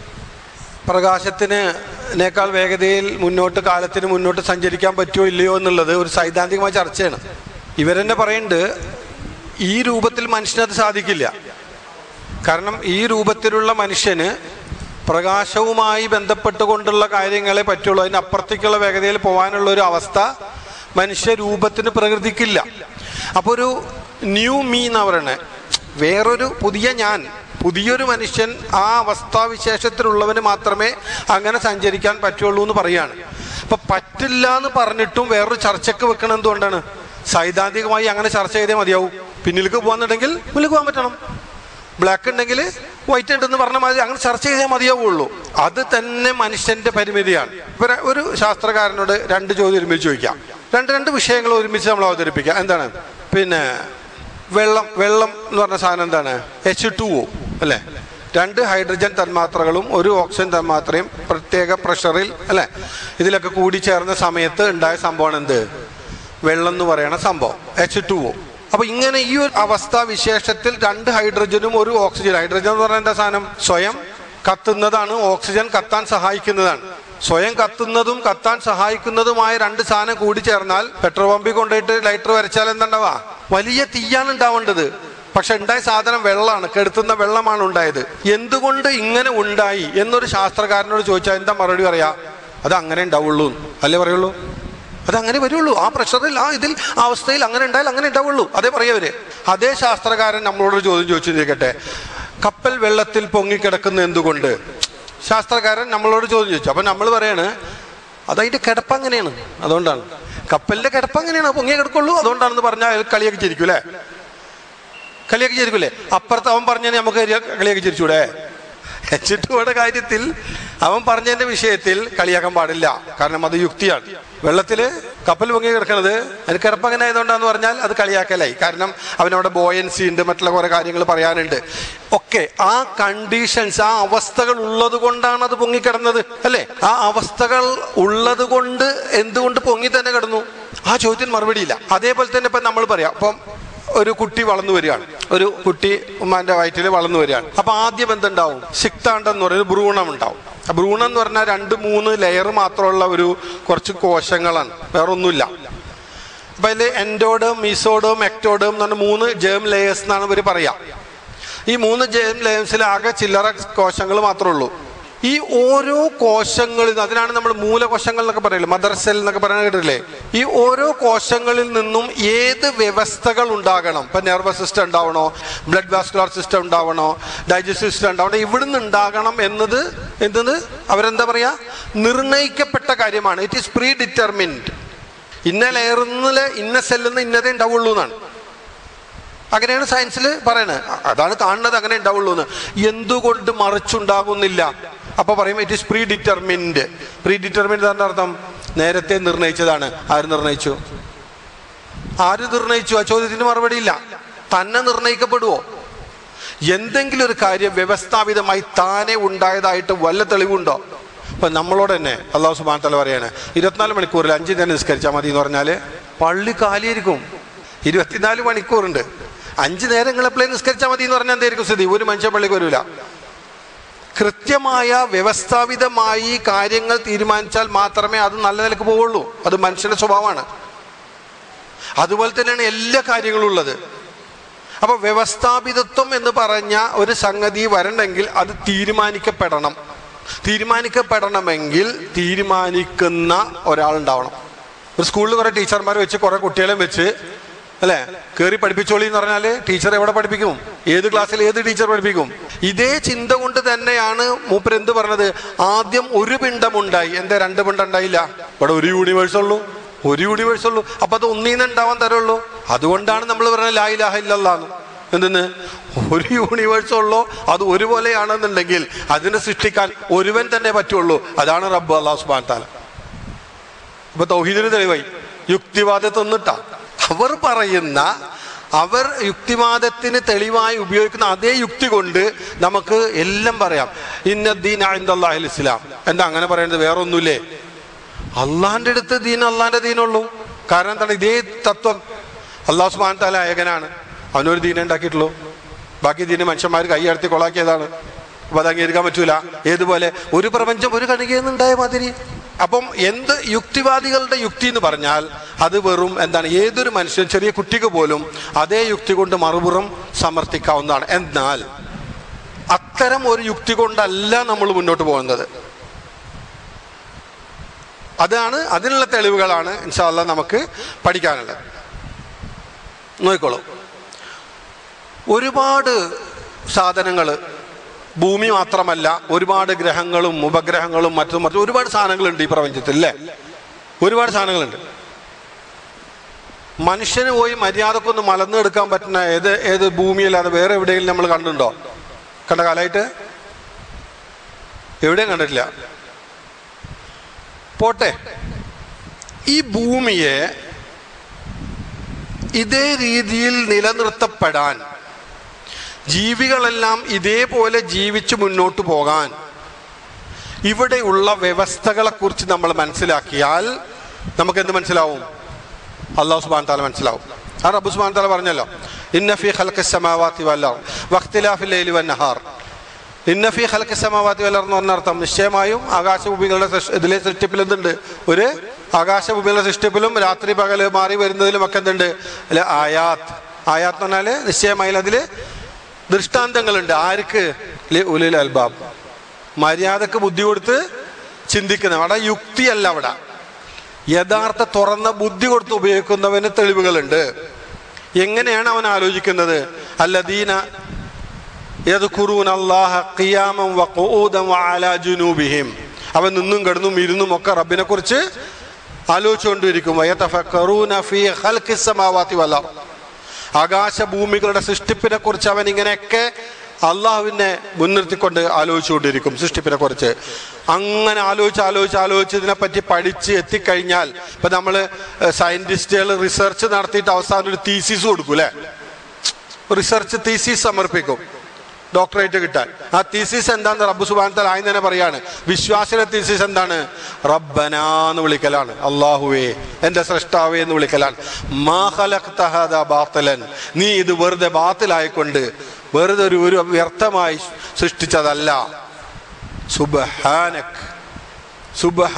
പ്രകാശത്തിന് നേക്കാൾ വേഗതയിൽ മുന്നോട്ട് കാലത്തിന് മുന്നോട്ട് സഞ്ചരിക്കാൻ പറ്റുമോ ഇല്ലയോ എന്നുള്ളത് ഒരു സൈദ്ധാന്തികമായ ചർച്ചയാണ് ഇവരെന്നെ പറയുന്നുണ്ട് ഈ രൂപത്തിൽ മനുഷ്യനത് സാധിക്കില്ല കാരണം ഈ രൂപത്തിലുള്ള മനുഷ്യന് പ്രകാശവുമായി ബന്ധപ്പെട്ടുകൊണ്ടുള്ള കാര്യങ്ങളെ പറ്റുള്ളൂ അതിന് അപ്പുറത്തേക്കുള്ള വേഗതയിൽ പോകാനുള്ള ഒരു അവസ്ഥ മനുഷ്യ രൂപത്തിന് പ്രകൃതിക്കില്ല അപ്പോൾ ഒരു ന്യൂ മീ എന്നാ പറയണേ വേറൊരു പുതിയ ഞാൻ പുതിയൊരു മനുഷ്യൻ ആ അവസ്ഥാവിശേഷത്തിലുള്ളവന് മാത്രമേ അങ്ങനെ സഞ്ചരിക്കാൻ പറ്റുള്ളൂ എന്ന് പറയാണ് അപ്പൊ പറ്റില്ല എന്ന് പറഞ്ഞിട്ടും വേറൊരു ചർച്ചയ്ക്ക് വെക്കണം എന്തുകൊണ്ടാണ് സൈദ്ധാന്തികമായി അങ്ങനെ ചർച്ച ചെയ്തേ മതിയാവും പിന്നിലേക്ക് പോകാന്നുണ്ടെങ്കിൽ മുന്നിലേക്ക് പോകാൻ പറ്റണം ബ്ലാക്ക് ഉണ്ടെങ്കിൽ വൈറ്റ് ഉണ്ടെന്ന് പറഞ്ഞ മാതിരി അങ്ങനെ ചർച്ച ചെയ്തേ മതിയാവുള്ളൂ അത് തന്നെ മനുഷ്യന്റെ പരിമിതിയാണ് ഇപ്പൊ ര- ഒരു ശാസ്ത്രകാരനോട് രണ്ട് ചോദ്യം ഒരുമിച്ച് ചോദിക്കാം രണ്ട് രണ്ട് വിഷയങ്ങൾ ഒരുമിച്ച് നമ്മൾ അവതരിപ്പിക്കാം എന്താണ് പിന്നെ വെള്ളം വെള്ളം എന്ന് പറഞ്ഞ സാധനം എന്താണ് എച്ച് ടു ഒ അല്ലേ രണ്ട് ഹൈഡ്രജൻ തന്മാത്രകളും ഒരു ഓക്സിജൻ തന്മാത്രയും പ്രത്യേക പ്രഷറിൽ അല്ലേ ഇതിലൊക്കെ കൂടിച്ചേർന്ന സമയത്ത് ഉണ്ടായ സംഭവമാണ് എന്ത് വെള്ളം എന്ന് പറയുന്ന സംഭവം എച്ച് ടു ഒ അപ്പൊ ഇങ്ങനെ ഈ ഒരു അവസ്ഥ വിശേഷത്തിൽ രണ്ട് ഹൈഡ്രജനും ഒരു ഓക്സിജൻ ഹൈഡ്രജൻ എന്ന് പറയുന്ന എന്താ സാധനം സ്വയം കത്തുന്നതാണ് ഓക്സിജൻ കത്താൻ സഹായിക്കുന്നതാണ് സ്വയം കത്തുന്നതും കത്താൻ സഹായിക്കുന്നതുമായ രണ്ട് സാധനം കൂടി ചേർന്നാൽ പെട്രോൾ പമ്പിൽ കൊണ്ടുപോയിട്ട് ലൈറ്റർ വരച്ചാൽ എന്താണ്ടാവാ വലിയ തീയാണ് ഉണ്ടാവേണ്ടത് പക്ഷെ ഉണ്ടായ സാധനം വെള്ളമാണ് കെടുത്തുന്ന വെള്ളമാണ് ഉണ്ടായത് എന്തുകൊണ്ട് ഇങ്ങനെ ഉണ്ടായി എന്നൊരു ശാസ്ത്രകാരനോട് ചോദിച്ചാൽ എന്താ മറുപടി പറയാ അത് അങ്ങനെ ഉണ്ടാവുള്ളൂ അല്ലേ പറയുള്ളൂ അത് അങ്ങനെ വരുള്ളൂ ആ പ്രഷറിൽ ആ ഇതിൽ ആ അവസ്ഥയിൽ അങ്ങനെ ഉണ്ടായാൽ അങ്ങനെ ഉണ്ടാവുള്ളൂ അതേ പറയവര് അതേ ശാസ്ത്രകാരൻ നമ്മളോടൊരു ചോദ്യം ചോദിച്ചിരിക്കട്ടെ കപ്പൽ വെള്ളത്തിൽ പൊങ്ങിക്കിടക്കുന്ന എന്തുകൊണ്ട് ശാസ്ത്രകാരൻ നമ്മളോട് ചോദ്യം ചോദിച്ചു അപ്പൊ നമ്മൾ പറയാണ് അതതിന്റെ കിടപ്പ് അങ്ങനെയാണ് അതുകൊണ്ടാണ് കപ്പലിന്റെ കിടപ്പ് അങ്ങനെയാണ് പൊങ്ങിയ കിടക്കുള്ളൂ അതുകൊണ്ടാണെന്ന് പറഞ്ഞാൽ അയാൾ കളിയൊക്കെ ചിരിക്കും അല്ലേ കളിയൊക്കെ ചിരിക്കൂലേ അപ്പുറത്ത് അവൻ പറഞ്ഞാൽ നമുക്ക് കളിയൊക്കെ ചിരിച്ചൂടെ എച്ച് ടുയുടെ കാര്യത്തിൽ അവൻ പറഞ്ഞതിന്റെ വിഷയത്തിൽ കളിയാക്കാൻ പാടില്ല കാരണം അത് യുക്തിയാണ് വെള്ളത്തിൽ കപ്പൽ പൊങ്ങി കിടക്കുന്നത് അതിന് കിടപ്പങ്ങനെ ആയതുകൊണ്ടാന്ന് പറഞ്ഞാൽ അത് കളിയാക്കലായി കാരണം അവനവിടെ ബോയൻസി ഉണ്ട് മറ്റുള്ള കുറെ കാര്യങ്ങൾ പറയാനുണ്ട് ഒക്കെ ആ കണ്ടീഷൻസ് ആ അവസ്ഥകൾ ഉള്ളത് കൊണ്ടാണ് അത് പൊങ്ങിക്കിടന്നത് അല്ലേ ആ അവസ്ഥകൾ ഉള്ളത് കൊണ്ട് എന്തുകൊണ്ട് പൊങ്ങി തന്നെ കിടന്നു ആ ചോദ്യത്തിന് മറുപടിയില്ല അതേപോലെ തന്നെ ഇപ്പൊ നമ്മൾ പറയാം അപ്പം ഒരു കുട്ടി വളർന്നു വരികയാണ് ഒരു കുട്ടി ഉമ്മാന്റെ വയറ്റിൽ വളർന്നു വരികയാണ് അപ്പൊ ആദ്യം എന്തുണ്ടാവും സിക്താണ്ടം എന്ന് പറയുന്നത് ഭ്രൂണം ഉണ്ടാവും ആ ഭ്രൂണം എന്ന് പറഞ്ഞാൽ രണ്ട് മൂന്ന് ലെയർ മാത്രമുള്ള ഒരു കുറച്ച് കോശങ്ങളാണ് വേറെ ഒന്നുമില്ല അപ്പൊ അതിൽ എൻഡോഡം മീസോഡം എക്ടോഡം എന്ന് പറഞ്ഞ മൂന്ന് ജേം ലെയേഴ്സ് എന്നാണ് ഇവർ പറയാ ഈ മൂന്ന് ജേം ലെയേഴ്സിൽ ആകെ ചില്ലറ കോശങ്ങൾ മാത്രമേ ഉള്ളൂ ഈ ഓരോ കോശങ്ങളിൽ നിന്ന് അതിനാണ് നമ്മൾ മൂലകോശങ്ങൾ എന്നൊക്കെ പറയില്ലേ മദർ സെൽ എന്നൊക്കെ പറയാൻ കേട്ടില്ലേ ഈ ഓരോ കോശങ്ങളിൽ നിന്നും ഏത് വ്യവസ്ഥകൾ ഉണ്ടാകണം ഇപ്പം നെർവസ് സിസ്റ്റം ഉണ്ടാവണോ ബ്ലഡ് വാസ്കുലർ സിസ്റ്റം ഉണ്ടാവണോ ഡൈജസ്റ്റീവ് സിസ്റ്റം ഉണ്ടാവണോ ഇവിടുന്ന് ഉണ്ടാകണം എന്നത് എന്തെന്ന് അവരെന്താ പറയാ നിർണയിക്കപ്പെട്ട കാര്യമാണ് ഇറ്റ് ഈസ് പ്രീ ഡിറ്റർമിൻഡ് ഇന്ന ലെയറിന്നില് ഇന്ന സെല്ലിന്ന് ഇന്നതേ ഉണ്ടാവുള്ളൂ എന്നാണ് അങ്ങനെയാണ് സയൻസിൽ പറയുന്നത് അതാണ് കാണുന്നത് അങ്ങനെ ഉണ്ടാവുള്ളൂ എന്ന് എന്തുകൊണ്ട് മറിച്ചുണ്ടാകുന്നില്ല അപ്പൊ പറയും it is predetermined predetermined തന്നെ അർത്ഥം നേരത്തെ നിർണയിച്ചതാണ് ആര് നിർണയിച്ചു ആര് നിർണയിച്ചു ആ ചോദ്യത്തിന് മറുപടി ഇല്ല തന്നെ നിർണയിക്കപ്പെടുവോ എന്തെങ്കിലും ഒരു കാര്യം വ്യവസ്ഥാപിതമായി താനെ ഉണ്ടായതായിട്ട് വല്ല തെളിവുണ്ടോ ഇപ്പൊ നമ്മളോട് തന്നെ അള്ളാഹു സുബാൻ തല പറയാണ് ഇരുപത്തിനാല് മണിക്കൂറിൽ അഞ്ച് നേരം നിസ്കരിച്ചാൽ മതി എന്ന് പറഞ്ഞാല് പള്ളി കാലിയായിരിക്കും ഇരുപത്തിനാല് മണിക്കൂറുണ്ട് അഞ്ച് നേരങ്ങൾ എപ്പോഴും നിസ്കരിച്ചാൽ മതി എന്ന് പറഞ്ഞാൽ എന്തായിരിക്കും സ്ഥിതി ഒരു മനുഷ്യൻ പള്ളിക്ക് വരില്ല കൃത്യമായ വ്യവസ്ഥാപിതമായി കാര്യങ്ങൾ തീരുമാനിച്ചാൽ മാത്രമേ അത് നല്ല നിലക്ക് പോവുള്ളൂ അത് മനുഷ്യന്റെ സ്വഭാവമാണ് അതുപോലെ തന്നെയാണ് എല്ലാ കാര്യങ്ങളും ഉള്ളത് അപ്പൊ വ്യവസ്ഥാപിതത്വം എന്ന് പറഞ്ഞ ഒരു സംഗതി വരണമെങ്കിൽ അത് തീരുമാനിക്കപ്പെടണം തീരുമാനിക്കപ്പെടണമെങ്കിൽ തീരുമാനിക്കുന്ന ഒരാളുണ്ടാവണം ഒരു സ്കൂളിൽ കുറെ ടീച്ചർമാർ വെച്ച് കുറെ കുട്ടികളെ വെച്ച് അല്ലെ കയറി പഠിപ്പിച്ചോളി എന്ന് പറഞ്ഞാല് ടീച്ചർ എവിടെ പഠിപ്പിക്കും ഏത് ക്ലാസ്സിൽ ഏത് ടീച്ചർ പഠിപ്പിക്കും ഇതേ ചിന്ത കൊണ്ട് തന്നെയാണ് മൂപ്പർ എന്ത് പറഞ്ഞത് ആദ്യം ഒരു പിണ്ടം ഉണ്ടായി എന്താ രണ്ട് പിണ്ടം ഉണ്ടായില്ല ഇവിടെ ഒരു യൂണിവേഴ്സ് ഉള്ളൂ ഒരു യൂണിവേഴ്സ് ഉള്ളൂ അപ്പൊ അത് ഒന്നീന്ന് ഉണ്ടാവാൻ തരുള്ളൂ അതുകൊണ്ടാണ് നമ്മൾ പറഞ്ഞത് ലായിലാഹ ഇല്ലല്ലാന്ന് എന്തെന്ന് ഒരു യൂണിവേഴ്സ് ഉള്ളോ അത് ഒരുപോലെയാണെന്നുണ്ടെങ്കിൽ അതിനെ സൃഷ്ടിക്കാൻ ഒരുവൻ തന്നെ പറ്റുള്ളൂ അതാണ് റബ്ബ് അള്ളാഹു സുബാൻ താല ഇപ്പൊ തൗഹീദിന് തെളിവായി യുക്തിവാദത്തൊന്നിട്ട അവർ പറയുന്ന അവർ യുക്തിവാദത്തിന് തെളിവായി ഉപയോഗിക്കുന്ന അതേ യുക്തി കൊണ്ട് നമുക്ക് എല്ലാം പറയാം ഇന്ന ദീൻ അഹിന്ദാഹിൽ ഇസ്ലാം എന്താ അങ്ങനെ പറയുന്നത് വേറെ ഒന്നുമില്ലേ അള്ളാന്റെ അടുത്ത് ദീൻ അള്ളാന്റെ ദീനുള്ളൂ കാരണം എന്താണ് ഇതേ തത്വം അള്ളാഹു സുബാൻ താല ഏകനാണ് അവനൊരു ദീനെ ഉണ്ടാക്കിയിട്ടുള്ളൂ ബാക്കി ദീന് മനുഷ്യന്മാർ കൈയടത്തി കൊളാക്കിയതാണ് അപ്പൊ അത് അംഗീകരിക്കാൻ പറ്റൂല ഏതുപോലെ ഒരു പ്രപഞ്ചം ഒരു കണികയെന്നുണ്ടായ മാതിരി അപ്പം എന്ത് യുക്തിവാദികളുടെ യുക്തി എന്ന് പറഞ്ഞാൽ അത് വെറും എന്താണ് ഏതൊരു മനുഷ്യൻ ചെറിയ കുട്ടിക്ക് പോലും അതേ യുക്തി കൊണ്ട് മറുപുറം സമർത്ഥിക്കാവുന്നതാണ് എന്നാൽ അത്തരം ഒരു യുക്തി കൊണ്ടല്ല നമ്മൾ മുന്നോട്ട് പോകുന്നത് അതാണ് അതിനുള്ള തെളിവുകളാണ് ഇൻഷാല്ല നമുക്ക് പഠിക്കാനുള്ളത് നോക്കിക്കോളൂ ഒരുപാട് സാധനങ്ങൾ ഭൂമി മാത്രമല്ല ഒരുപാട് ഗ്രഹങ്ങളും ഉപഗ്രഹങ്ങളും മറ്റും മറ്റും ഒരുപാട് സാധനങ്ങളുണ്ട് ഈ പ്രപഞ്ചത്തിൽ അല്ലേ ഒരുപാട് സാധനങ്ങളുണ്ട് മനുഷ്യന് പോയി മര്യാദക്കൊന്ന് മലന്നെടുക്കാൻ പറ്റുന്ന ഏത് ഏത് ഭൂമിയല്ലാതെ വേറെ എവിടെയെങ്കിലും നമ്മൾ കണ്ടിട്ടുണ്ടോ കണ്ട കാലമായിട്ട് എവിടെയും കണ്ടിട്ടില്ല പോട്ടെ ഈ ഭൂമിയെ ഇതേ രീതിയിൽ നിലനിർത്തപ്പെടാൻ ജീവികളെല്ലാം ഇതേപോലെ ജീവിച്ചു മുന്നോട്ട് പോകാൻ ഇവിടെയുള്ള വ്യവസ്ഥകളെ കുറിച്ച് നമ്മൾ മനസ്സിലാക്കിയാൽ നമുക്ക് എന്ത് മനസ്സിലാവും അള്ളാഹു സുബാൻ താല മനസ്സിലാവും ആ റബ്ബു സുബാൻ താല പറഞ്ഞല്ലോ ഇന്നഫി ഖൽഖി സമാവാത്തി വല്ലർ വഖ്തിലാഫിൽ ലൈലി വന്നഹാർ ഇന്നഫി ഖൽഖി സമാവാത്തി വല്ലർ എന്ന് പറഞ്ഞ അർത്ഥം നിശ്ചയമായും ആകാശഭൂമികളുടെ സൃഷ്- ഇതിലെ സൃഷ്ടിപ്പിൽ എന്തുണ്ട് ഒരു ആകാശഭൂമികളുടെ സൃഷ്ടിപ്പിലും രാത്രി പകല് മാറി വരുന്നതിലും ഒക്കെ എന്തുണ്ട് അല്ലെ ആയാത്ത് ആയാത്ത് എന്ന് പറഞ്ഞാല് നിശ്ചയമായും അതില് ദൃഷ്ടാന്തങ്ങളുണ്ട് ആർക്ക് ലി ഉലിൽ അൽബാബ് മര്യാദക്ക് ബുദ്ധി കൊടുത്ത് ചിന്തിക്കുന്ന അവിടെ യുക്തിയല്ല അവിടെ യഥാർത്ഥ തുറന്ന ബുദ്ധി കൊടുത്ത് ഉപയോഗിക്കുന്നവന് തെളിവുകളുണ്ട് എങ്ങനെയാണ് അവൻ ആലോചിക്കുന്നത് അല്ലദീന യദ്കുറൂന അല്ലാഹ ഖിയാമൻ വഖൂദൻ വഅലാ ജുനൂബിഹിം അവൻ നിന്നും കിടന്നും ഇരുന്നും ഒക്കെ റബ്ബിനെ കുറിച്ച് ആലോചിച്ചുകൊണ്ടിരിക്കും വയതഫക്കറൂന ഫീ ഖൽഖിസ് സമാവാതി വൽ അർദ് ആകാശഭൂമികളുടെ സൃഷ്ടിപ്പിനെ കുറിച്ച് അവൻ ഇങ്ങനെയൊക്കെ അള്ളാഹുവിനെ മുൻനിർത്തിക്കൊണ്ട് ആലോചിച്ചുകൊണ്ടിരിക്കും സൃഷ്ടിപ്പിനെ കുറിച്ച് അങ്ങനെ ആലോചിച്ച് ആലോചിച്ച് ആലോചിച്ച് ഇതിനെപ്പറ്റി പഠിച്ച് എത്തിക്കഴിഞ്ഞാൽ ഇപ്പൊ നമ്മൾ സയന്റിസ്റ്റുകൾ റിസർച്ച് നടത്തിയിട്ട് അവസാനം ഒരു തീസിസ് കൊടുക്കും അല്ലേ റിസർച്ച് തീസിസ് സമർപ്പിക്കും ഡോക്ടറേറ്റ് കിട്ടാൻ ആ തീസിസ് എന്താന്ന് റബ്ബു സുബാൻ തല ആയി തന്നെ പറയാണ് വിശ്വാസിയുടെ തീസിസ് എന്താണ് റബ്ബന എന്ന് വിളിക്കലാണ് അള്ളാഹുവേ എന്റെ സൃഷ്ടാവേ എന്ന് വിളിക്കലാണ് മാ ഖലഖ്ത ഹാദാ ബാത്തിലൻ നീ ഇത് വെറുതെ ബാത്തിലായിക്കൊണ്ട് വെറുതെ ഒരു ഒരു വ്യർത്ഥമായി സൃഷ്ടിച്ചതല്ല സുബഹാനക്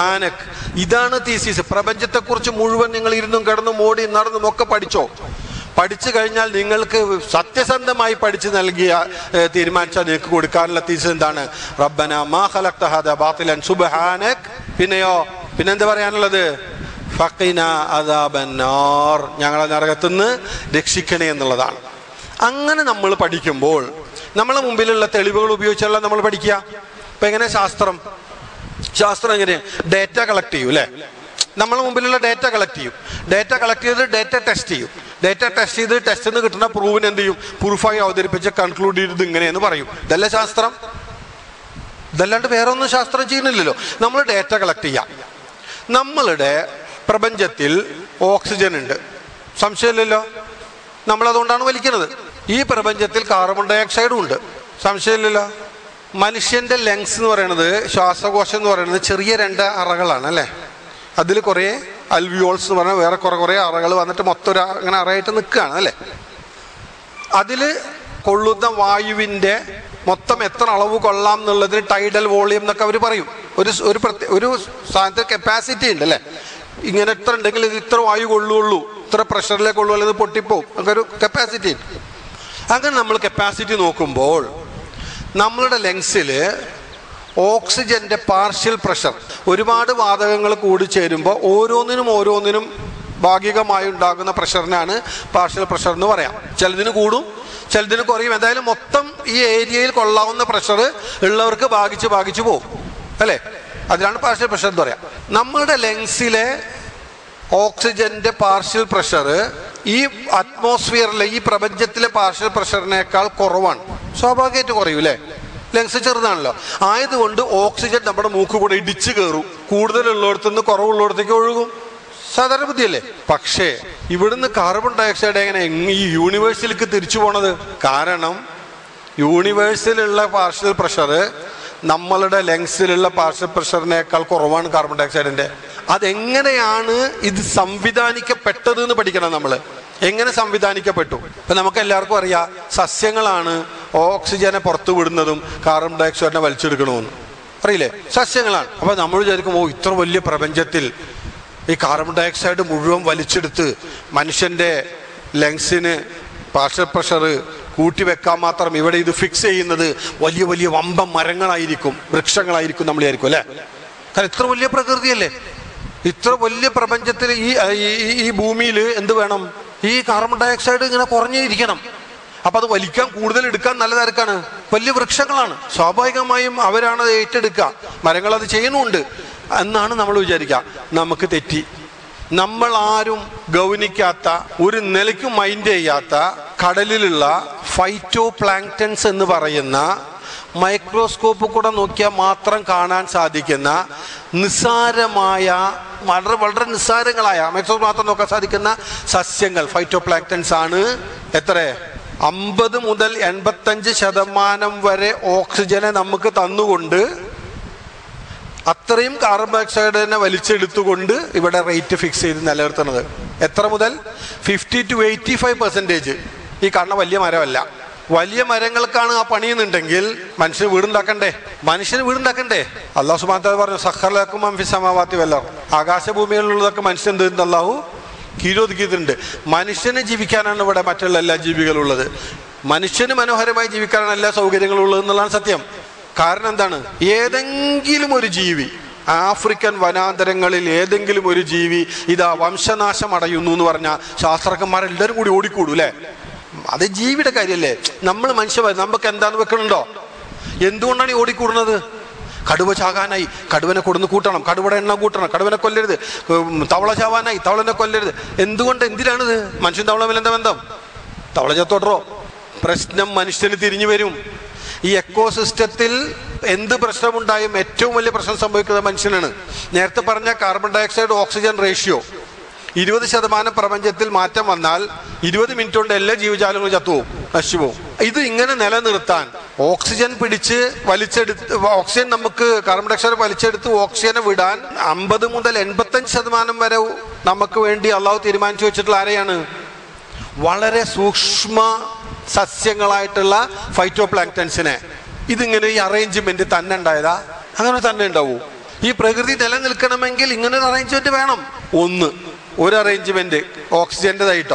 സുബഹാനക് ഇതാണ് തീസിസ് പ്രപഞ്ചത്തെക്കുറിച്ച് മുഴുവൻ നിങ്ങൾ ഇരുന്നും കിടന്നും ഓടി നടന്നും ഒക്കെ പഠിച്ചോ പഠിച്ചു കഴിഞ്ഞാൽ നിങ്ങൾക്ക് സത്യസന്ധമായി പഠിച്ചു നൽകിയ ഏഹ്, തീരുമാനിച്ചാൽ നിങ്ങൾക്ക് കൊടുക്കാനുള്ള തീസ് എന്താണ് റബ്ബന മാ ഖലഖ്ത ഹാദാ ബാത്തിലൻ സുബ്ഹാനക് പിന്നെയോ പിന്നെന്താ പറയാനുള്ളത് ഫഖിന അദാബന്നാർ ഞങ്ങളെ നരകത്തുനിന്ന് രക്ഷിക്കണേ എന്നുള്ളതാണ് അങ്ങനെ നമ്മൾ പഠിക്കുമ്പോൾ നമ്മളെ മുമ്പിലുള്ള തെളിവുകൾ ഉപയോഗിച്ചല്ല നമ്മൾ പഠിക്കുക ഇപ്പൊ എങ്ങനെ ശാസ്ത്രം ശാസ്ത്രം എങ്ങനെയാണ് ഡേറ്റ കളക്ട് ചെയ്യും അല്ലേ നമ്മളെ മുമ്പിലുള്ള ഡേറ്റ കളക്ട് ചെയ്യും ഡേറ്റ കളക്ട് ചെയ്ത് ഡേറ്റ ടെസ്റ്റ് ചെയ്യും ഡേറ്റ ടെസ്റ്റ് ചെയ്ത് ടെസ്റ്റ് നിന്ന് കിട്ടുന്ന പ്രൂവിന് എന്ത് ചെയ്യും പ്രൂഫായി അവതരിപ്പിച്ച് കൺക്ലൂഡ് ചെയ്ത് ഇങ്ങനെയെന്ന് പറയും ഇതല്ല ശാസ്ത്രം ഇതല്ലാണ്ട് വേറെ ഒന്നും ശാസ്ത്രം ചെയ്യുന്നില്ലല്ലോ നമ്മൾ ഡേറ്റ കളക്ട് ചെയ്യാം നമ്മളുടെ പ്രപഞ്ചത്തിൽ ഓക്സിജൻ ഉണ്ട് സംശയമില്ലല്ലോ നമ്മളതുകൊണ്ടാണ് വലിക്കുന്നത് ഈ പ്രപഞ്ചത്തിൽ കാർബൺ ഡൈ ഓക്സൈഡും ഉണ്ട് സംശയമില്ലല്ലോ മനുഷ്യന്റെ ലങ്സ് എന്ന് പറയുന്നത് ശ്വാസകോശം എന്ന് പറയുന്നത് ചെറിയ രണ്ട് അറകളാണ് അല്ലേ അതിൽ കുറേ അൽവിയോൾസ് എന്ന് പറഞ്ഞാൽ വേറെ കുറെ കുറേ അറകൾ വന്നിട്ട് മൊത്തം ഒരു അങ്ങനെ അറയായിട്ട് നിൽക്കുകയാണ് അല്ലേ അതിൽ കൊള്ളുന്ന വായുവിൻ്റെ മൊത്തം എത്ര അളവ് കൊള്ളാം എന്നുള്ളതിന് ടൈഡൽ വോളിയം എന്നൊക്കെ അവർ പറയും ഒരു സ് ഒരു പ്രത്യേക ഒരു സാധനത്തിന് കപ്പാസിറ്റി ഉണ്ട് അല്ലേ ഇങ്ങനെ എത്ര ഉണ്ടെങ്കിൽ ഇത് ഇത്ര വായു കൊള്ളുള്ളൂ ഇത്ര പ്രഷറിലേക്ക് കൊള്ളൂ അല്ലെങ്കിൽ ഇത് പൊട്ടിപ്പോവും ഒക്കെ ഒരു കപ്പാസിറ്റി ഉണ്ട് അങ്ങനെ നമ്മൾ കപ്പാസിറ്റി നോക്കുമ്പോൾ നമ്മളുടെ ലങ്സിൽ ഓക്സിജന്റെ പാർഷ്യൽ പ്രഷർ ഒരുപാട് വാതകങ്ങൾ കൂടി ചേരുമ്പോൾ ഓരോന്നിനും ഓരോന്നിനും ഭാഗികമായി ഉണ്ടാകുന്ന പ്രഷറിനാണ് പാർഷ്യൽ പ്രഷർ എന്ന് പറയാം ചിലതിന് കൂടും ചിലതിന് കുറയും എന്തായാലും മൊത്തം ഈ ഏരിയയിൽ കൊള്ളാവുന്ന പ്രഷർ ഉള്ളവർക്ക് ഭാഗിച്ച് ഭാഗിച്ച് പോകും അല്ലേ അതിനാണ് പാർഷ്യൽ പ്രഷർ എന്ന് പറയാം നമ്മളുടെ ലങ്സിലെ ഓക്സിജന്റെ പാർഷ്യൽ പ്രഷർ ഈ അറ്റ്മോസ്ഫിയറിലെ ഈ പ്രപഞ്ചത്തിലെ പാർഷ്യൽ പ്രഷറിനേക്കാൾ കുറവാണ് സ്വാഭാവികമായിട്ട് കുറയും അല്ലേ ലങ്സ് ചെറുതാണല്ലോ ആയതുകൊണ്ട് ഓക്സിജൻ നമ്മുടെ മൂക്ക് കൂടെ ഇടിച്ചു കയറും കൂടുതലുള്ളിടത്തു നിന്ന് കുറവുള്ളിടത്തേക്ക് ഒഴുകും സാധാരണ ബുദ്ധിയല്ലേ പക്ഷേ ഇവിടുന്ന് കാർബൺ ഡയോക്സൈഡ് എങ്ങനെ എങ് ഈ യൂണിവേഴ്സിലേക്ക് തിരിച്ചു പോണത് കാരണം യൂണിവേഴ്സിലുള്ള പാർഷ്യൽ പ്രഷർ നമ്മളുടെ ലങ്സിലുള്ള പാർഷ്യൽ പ്രഷറിനേക്കാൾ കുറവാണ് കാർബൺ ഡയോക്സൈഡിന്റെ അതെങ്ങനെയാണ് ഇത് സംവിധാനിക്കപ്പെട്ടത് എന്ന് പഠിക്കണം നമ്മൾ എങ്ങനെ സംവിധാനിക്കപ്പെട്ടു ഇപ്പൊ നമുക്ക് എല്ലാവർക്കും അറിയാം സസ്യങ്ങളാണ് ഓക്സിജനെ പുറത്തു വിടുന്നതും കാർബൺ ഡയോക്സൈഡിനെ വലിച്ചെടുക്കണമെന്ന് അറിയില്ലേ സസ്യങ്ങളാണ് അപ്പൊ നമ്മൾ വിചാരിക്കും ഓ ഇത്ര വലിയ പ്രപഞ്ചത്തിൽ ഈ കാർബൺ ഡയോക്സൈഡ് മുഴുവൻ വലിച്ചെടുത്ത് മനുഷ്യന്റെ ലങ്സിന് പാർഷ്യൽ പ്രഷർ കൂട്ടിവെക്കാൻ മാത്രം ഇവിടെ ഇത് ഫിക്സ് ചെയ്യുന്നത് വലിയ വലിയ വമ്പം മരങ്ങളായിരിക്കും വൃക്ഷങ്ങളായിരിക്കും നമ്മൾ വിചാരിക്കും അല്ലേ കാരണം ഇത്ര വലിയ പ്രകൃതിയല്ലേ ഇത്ര വലിയ പ്രപഞ്ചത്തിൽ ഈ ഈ- ഈ ഭൂമിയിൽ എന്ത് വേണം ഈ കാർബൺ ഡയോക്സൈഡ് ഇങ്ങനെ കുറഞ്ഞിരിക്കണം അപ്പൊ അത് വലിക്കാൻ കൂടുതൽ എടുക്കാൻ നല്ലതാർക്കാണ് വലിയ വൃക്ഷങ്ങളാണ് സ്വാഭാവികമായും അവരാണ് അത് ഏറ്റെടുക്കുക മരങ്ങൾ അത് ചെയ്യുന്നുണ്ട് എന്നാണ് നമ്മൾ വിചാരിക്കുക നമുക്ക് തെറ്റി നമ്മൾ ആരും ഗൗനിക്കാത്ത ഒരു നിലയ്ക്കും മൈൻഡ് ചെയ്യാത്ത കടലിലുള്ള ഫൈറ്റോ പ്ലാങ്ക്ടൻസ് എന്ന് പറയുന്ന മൈക്രോസ്കോപ്പ് കൂടെ നോക്കിയാൽ മാത്രം കാണാൻ സാധിക്കുന്ന നിസ്സാരമായ വളരെ വളരെ നിസ്സാരങ്ങളായ മൈക്രോസ്കോപ്പ് മാത്രം നോക്കാൻ സാധിക്കുന്ന സസ്യങ്ങൾ ഫൈറ്റോ പ്ലാങ്ക്ടൻസ് ആണ് എത്ര അമ്പത് മുതൽ എൺപത്തഞ്ച് ശതമാനം വരെ ഓക്സിജനെ നമുക്ക് തന്നുകൊണ്ട് അത്രയും കാർബൺ ഡയോക്സൈഡിനെ വലിച്ചെടുത്തുകൊണ്ട് ഇവിടെ റേറ്റ് ഫിക്സ് ചെയ്ത് നിലനിർത്തുന്നത് എത്ര മുതൽ fifty to eighty five percentage ഈ കാണുന്ന വലിയ മരമല്ല വലിയ മരങ്ങൾക്കാണ് ആ പണിയുന്നുണ്ടെങ്കിൽ മനുഷ്യന് വീടുണ്ടാക്കണ്ടേ മനുഷ്യന് വീടുണ്ടാക്കണ്ടേ അള്ളാഹു സുബാൻ പറഞ്ഞു സഹർലാക്കും അംഫി സമാവാത്തി വല്ലർ ആകാശഭൂമികളിലുള്ളതൊക്കെ മനുഷ്യൻ എന്ത് അള്ളാഹു കീഴൊതുക്കിയിട്ടുണ്ട് മനുഷ്യന് ജീവിക്കാനാണ് ഇവിടെ മറ്റുള്ള എല്ലാ ജീവികളുള്ളത് മനുഷ്യന് മനോഹരമായി ജീവിക്കാനാണ് എല്ലാ സൗകര്യങ്ങളും ഉള്ളത് എന്നുള്ളതാണ് സത്യം കാരണം എന്താണ് ഏതെങ്കിലും ഒരു ജീവി ആഫ്രിക്കൻ വനാന്തരങ്ങളിൽ ഏതെങ്കിലും ഒരു ജീവി ഇതാ വംശനാശം അടയുന്നു എന്ന് പറഞ്ഞാൽ ശാസ്ത്രജ്ഞന്മാരെല്ലാവരും കൂടി ഓടിക്കൂടും അല്ലേ അത് ജീവിയുടെ കാര്യമല്ലേ നമ്മൾ മനുഷ്യ നമുക്ക് എന്താന്ന് വെക്കണുണ്ടോ എന്തുകൊണ്ടാണ് ഈ ഓടിക്കൂടുന്നത് കടുവ ചാകാനായി കടുവനെ കൊടുന്ന് കൂട്ടണം കടുവയുടെ എണ്ണം കൂട്ടണം കടുവനെ കൊല്ലരുത് ഉം, തവള ചാവാനായി തവളനെ കൊല്ലരുത് എന്തുകൊണ്ട് എന്തിനാണിത് മനുഷ്യൻ തവള തമ്മിൽ എന്താ ബന്ധം തവള ചത്തോട്ടറോ പ്രശ്നം മനുഷ്യന് തിരിഞ്ഞു വരും ഈ എക്കോസിസ്റ്റത്തിൽ എന്ത് പ്രശ്നമുണ്ടായും ഏറ്റവും വലിയ പ്രശ്നം സംഭവിക്കുന്നത് മനുഷ്യനാണ് നേരത്തെ പറഞ്ഞ കാർബൺ ഡയോക്സൈഡ് ഓക്സിജൻ റേഷ്യോ ഇരുപത് ശതമാനം പ്രപഞ്ചത്തിൽ മാറ്റം വന്നാൽ ഇരുപത് മിനിറ്റ് കൊണ്ട് എല്ലാ ജീവജാലങ്ങളും ചത്തുപോകും നശിച്ചുപോകും ഇത് ഇങ്ങനെ നിലനിർത്താൻ ഓക്സിജൻ പിടിച്ച് വലിച്ചെടുത്ത് ഓക്സിജൻ നമുക്ക് കാർബൺ ഡയോക്സൈഡ് വലിച്ചെടുത്ത് ഓക്സിജനെ വിടാൻ അമ്പത് മുതൽ എൺപത്തഞ്ച് ശതമാനം വരെ നമുക്ക് വേണ്ടി അള്ളാഹു തീരുമാനിച്ചു വെച്ചിട്ടുള്ള ആരെയാണ് വളരെ സൂക്ഷ്മ സസ്യങ്ങളായിട്ടുള്ള ഫൈറ്റോ പ്ലാങ്ക്ടൻസിനെ ഇതിങ്ങനെ ഈ അറേഞ്ച്മെന്റ് തന്നെ ഉണ്ടായതാ അങ്ങനെ തന്നെ ഉണ്ടാവൂ ഈ പ്രകൃതി നിലനിൽക്കണമെങ്കിൽ ഇങ്ങനെ ഒരു അറേഞ്ച്മെന്റ് വേണം ഒന്ന് ഒരു അറേഞ്ച്മെന്റ് ഓക്സിജന്റേതായിട്ടോ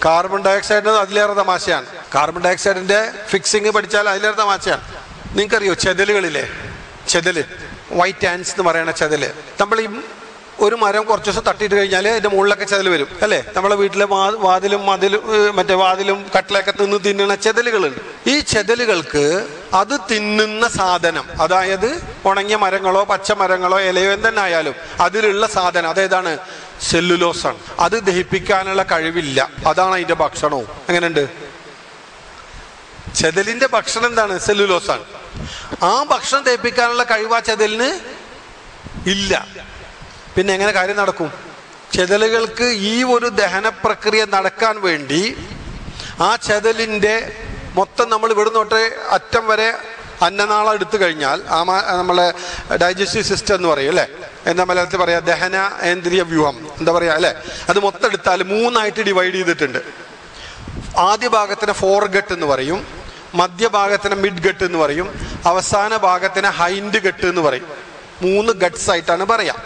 കാർബൺ ഡയോക്സൈഡിന് അതിലേറെ തമാശയാണ് കാർബൺ ഡയോക്സൈഡിന്റെ ഫിക്സിങ് പഠിച്ചാൽ അതിലേറെ തമാശയാണ് നിങ്ങൾക്കറിയോ ചെതലുകളില്ലേ ചെതല് വൈറ്റ് ആൻസ് എന്ന് പറയുന്ന ചെതല് നമ്മൾ ഈ ഒരു മരം കുറച്ച് ദിവസം തട്ടിയിട്ട് കഴിഞ്ഞാൽ അതിന്റെ മുകളിലൊക്കെ ചെതൽ വരും അല്ലേ നമ്മളെ വീട്ടിലെ വാ- വാതിലും മതിലും ഏഹ്, മറ്റേ വാതിലും കട്ടിലൊക്കെ തിന്ന് തിന്നുന്ന ചെതലുകളുണ്ട് ഈ ചെതലുകൾക്ക് അത് തിന്നുന്ന സാധനം അതായത് ഉണങ്ങിയ മരങ്ങളോ പച്ച മരങ്ങളോ ഇലയോ എന്തെന്നെ ആയാലും അതിലുള്ള സാധനം അതേതാണ് സെല്ലുലോസാണ് അത് ദഹിപ്പിക്കാനുള്ള കഴിവില്ല അതാണ് അതിന്റെ ഭക്ഷണവും എങ്ങനെയുണ്ട് ചെതലിന്റെ ഭക്ഷണം എന്താണ് സെല്ലുലോസാണ് ആ ഭക്ഷണം ദഹിപ്പിക്കാനുള്ള കഴിവ് ആ ചെതലിന് ഇല്ല പിന്നെ എങ്ങനെ കാര്യം നടക്കും ചെതലുകൾക്ക് ഈ ഒരു ദഹന പ്രക്രിയ നടക്കാൻ വേണ്ടി ആ ചെതലിന്റെ മൊത്തം നമ്മൾ ഇവിടുന്ന് തൊട്ട് അറ്റം വരെ അന്നനാളം എടുത്തു കഴിഞ്ഞാൽ ആ മാ- നമ്മളെ ഡൈജസ്റ്റീവ് സിസ്റ്റം എന്ന് പറയും അല്ലേ എന്താ മലയാളത്തിൽ പറയാ ദഹന ഏന്ദ്രിയ വ്യൂഹം എന്താ പറയാ അല്ലേ അത് മൊത്തം എടുത്താൽ മൂന്നായിട്ട് ഡിവൈഡ് ചെയ്തിട്ടുണ്ട് ആദ്യ ഭാഗത്തിന് ഫോർ ഗട്ട് എന്ന് പറയും മധ്യഭാഗത്തിന് മിഡ് ഗട്ട് എന്ന് പറയും അവസാന ഭാഗത്തിന് ഹൈൻഡ് ഗട്ട് എന്ന് പറയും മൂന്ന് ഗട്ട്സ് ആയിട്ടാണ് പറയാ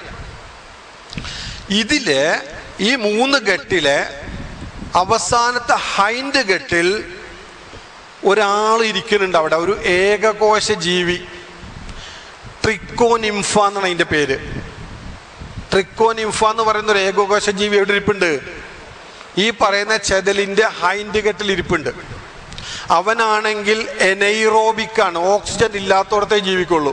ഇതില് ഈ മൂന്ന് ഗട്ടിലെ അവസാനത്തെ ഹൈൻഡ് ഗട്ടിൽ ഒരാൾ ഇരിക്കുന്നുണ്ട് അവിടെ ഒരു ഏകകോശ ജീവി ട്രിക്കോനിംഫ എന്നാണ് അതിന്റെ പേര് ട്രിക്കോനിംഫ എന്ന് പറയുന്ന ഒരു ഏകകോശ ജീവി എവിടെ ഇരിപ്പുണ്ട് ഈ പറയുന്ന ചെതലിന്റെ ഹൈൻഡ് കെട്ടിൽ ഇരിപ്പുണ്ട് അവനാണെങ്കിൽ എനൈറോബിക്കാണ് ഓക്സിജൻ ഇല്ലാത്തടത്തേ ജീവിക്കുള്ളൂ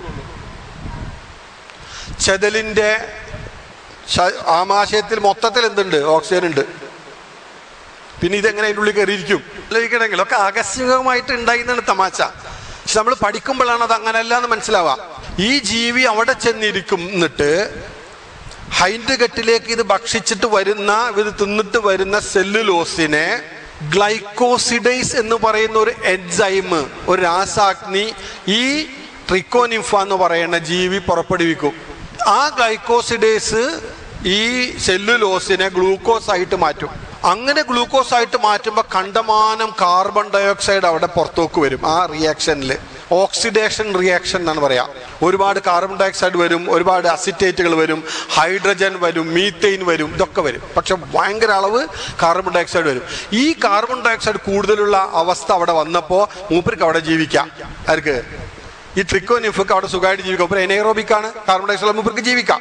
ചെതലിന്റെ ശ- ആമാശയത്തിൽ മൊത്തത്തിൽ എന്തുണ്ട് ഓക്സിജൻ ഉണ്ട് പിന്നെ ഇതെങ്ങനെ അതിൻ്റെ ഉള്ളിൽ കയറിയിരിക്കും ആലോചിക്കണമെങ്കിൽ ഒക്കെ ആകസ്മികമായിട്ട് ഉണ്ടായിരുന്നാണ് തമാശ പക്ഷെ നമ്മൾ പഠിക്കുമ്പോഴാണ് അത് അങ്ങനെയല്ല എന്ന് മനസ്സിലാവുക ഈ ജീവി അവിടെ ചെന്നിരിക്കും എന്നിട്ട് ഹൈൻഡ് കെട്ടിലേക്ക് ഇത് ഭക്ഷിച്ചിട്ട് വരുന്ന ഇത് തിന്നിട്ട് വരുന്ന സെല്ലുലോസിനെ ഗ്ലൈക്കോസിഡൈസ് എന്ന് പറയുന്ന ഒരു എൻസൈം ഒരു രാസാഗ്നി ഈ ട്രിക്കോനിംഫ എന്ന് പറയുന്ന ജീവി പുറപ്പെടുവിക്കും ആ ഗ്ലൈക്കോസിഡേസ് ഈ സെല്ലുലോസിനെ ഗ്ലൂക്കോസ് ആയിട്ട് മാറ്റും അങ്ങനെ ഗ്ലൂക്കോസ് ആയിട്ട് മാറ്റുമ്പോൾ കണ്ടമാനം കാർബൺ ഡയോക്സൈഡ് അവിടെ പുറത്തേക്ക് വരും ആ റിയാക്ഷനിൽ ഓക്സിഡേഷൻ റിയാക്ഷൻ എന്നാണ് പറയാ ഒരുപാട് കാർബൺ ഡയോക്സൈഡ് വരും ഒരുപാട് അസിറ്റേറ്റുകൾ വരും ഹൈഡ്രജൻ വരും മീത്തൈൻ വരും ഇതൊക്കെ വരും പക്ഷെ ഭയങ്കര അളവ് കാർബൺ ഡയോക്സൈഡ് വരും ഈ കാർബൺ ഡയോക്സൈഡ് കൂടുതലുള്ള അവസ്ഥ അവിടെ വന്നപ്പോൾ മൂപ്പർക്ക് അവിടെ ജീവിക്കാം ആർക്ക് ഈ ട്രിക്കോ നിഫക്ക് അവിടെ സുഖമായിട്ട് ജീവിക്കാം അപ്പോൾ എനൈറോബിക്കാണ് കാർബൺ ഡയോക്സൈഡ് മൂപ്പർക്ക് ജീവിക്കാം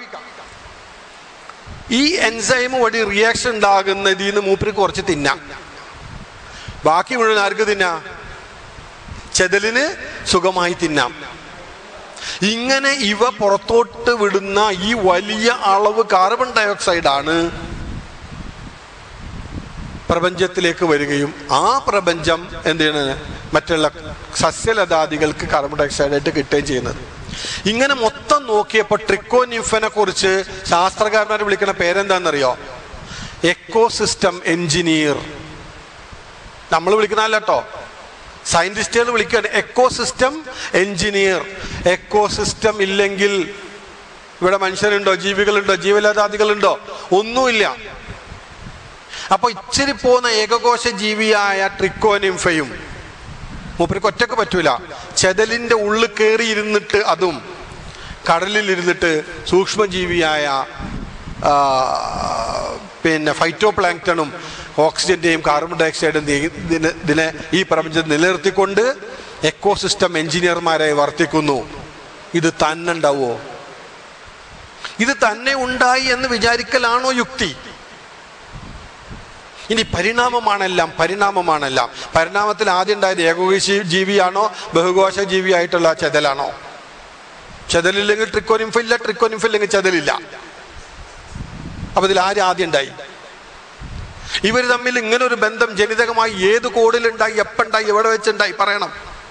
ഈ എൻസൈം വഴി റിയാക്ഷൻ ഉണ്ടാകുന്നതിൽ നിന്ന് മൂപ്പർക്ക് കുറച്ച് തിന്നാം ബാക്കി മുഴുവൻ ആർക്ക് തിന്നാം ചെതലിന് സുഖമായി തിന്നാം ഇങ്ങനെ ഇവ പുറത്തോട്ട് വിടുന്ന ഈ വലിയ അളവ് കാർബൺ ഡയോക്സൈഡ് ആണ് പ്രപഞ്ചത്തിലേക്ക് വരികയും ആ പ്രപഞ്ചം എന്ത് ചെയ്യണത് മറ്റുള്ള സസ്യലതാദികൾക്ക് കാർബൺ ഡയോക്സൈഡ് ആയിട്ട് കിട്ടുകയും ചെയ്യുന്നത് ഇങ്ങനെ മൊത്തം നോക്കിയപ്പോൾ ട്രിക്കോനിഫനെ കുറിച്ച് ശാസ്ത്രകാരന്മാർ വിളിക്കുന്ന പേരെന്താണെന്നറിയോ എക്കോസിസ്റ്റം എഞ്ചിനീയർ നമ്മൾ വിളിക്കുന്നതല്ല കേട്ടോ സയന്റിസ്റ്റുകൾ വിളിക്കുകയാണ് എക്കോസിസ്റ്റം എഞ്ചിനീയർ എക്കോസിസ്റ്റം ഇല്ലെങ്കിൽ ഇവിടെ മനുഷ്യരുണ്ടോ ജീവികളുണ്ടോ ജീവലതാദികളുണ്ടോ ഒന്നുമില്ല അപ്പൊ ഇച്ചിരി പോകുന്ന ഏകകോശ ജീവിയായ ട്രിക്കോനിംഫയും മൂപ്പർക്ക് ഒറ്റക്ക് പറ്റൂല ചെതലിന്റെ ഉള്ളിൽ കയറി ഇരുന്നിട്ട് അതും കടലിൽ ഇരുന്നിട്ട് സൂക്ഷ്മജീവിയായ ആ, പിന്നെ ഫൈറ്റോ പ്ലാങ്ക്ടണും ഓക്സിജന്റെയും കാർബൺ ഡയോക്സൈഡും ഇതിനെ ഇതിനെ ഈ പ്രപഞ്ചത്തിൽ നിലനിർത്തിക്കൊണ്ട് എക്കോസിസ്റ്റം എഞ്ചിനീയർമാരായി വർത്തിക്കുന്നു ഇത് തന്നെ ഉണ്ടാവോ ഇത് തന്നെ ഉണ്ടായി എന്ന് വിചാരിക്കലാണോ യുക്തി ഇനി പരിണാമമാണെല്ലാം പരിണാമമാണെല്ലാം പരിണാമത്തിൽ ആദ്യം ഉണ്ടായത് ഏകോകോശ ജീവിയാണോ ബഹുകോശ ജീവിയായിട്ടുള്ള ചെതലാണോ ചെതലില്ലെങ്കിൽ ട്രിക്കോനിംഫ് ഇല്ല ട്രിക്കോനിംഫ് ഇല്ലെങ്കിൽ ചെതലില്ല അപ്പൊ ഇതിൽ ആര് ആദ്യം ഉണ്ടായി ഇവർ തമ്മിൽ ഇങ്ങനെ ഒരു ബന്ധം ജനിതകമായി ഏത് കോഡിലുണ്ടായി എപ്പുണ്ടായി എവിടെ വെച്ചുണ്ടായി പറയണം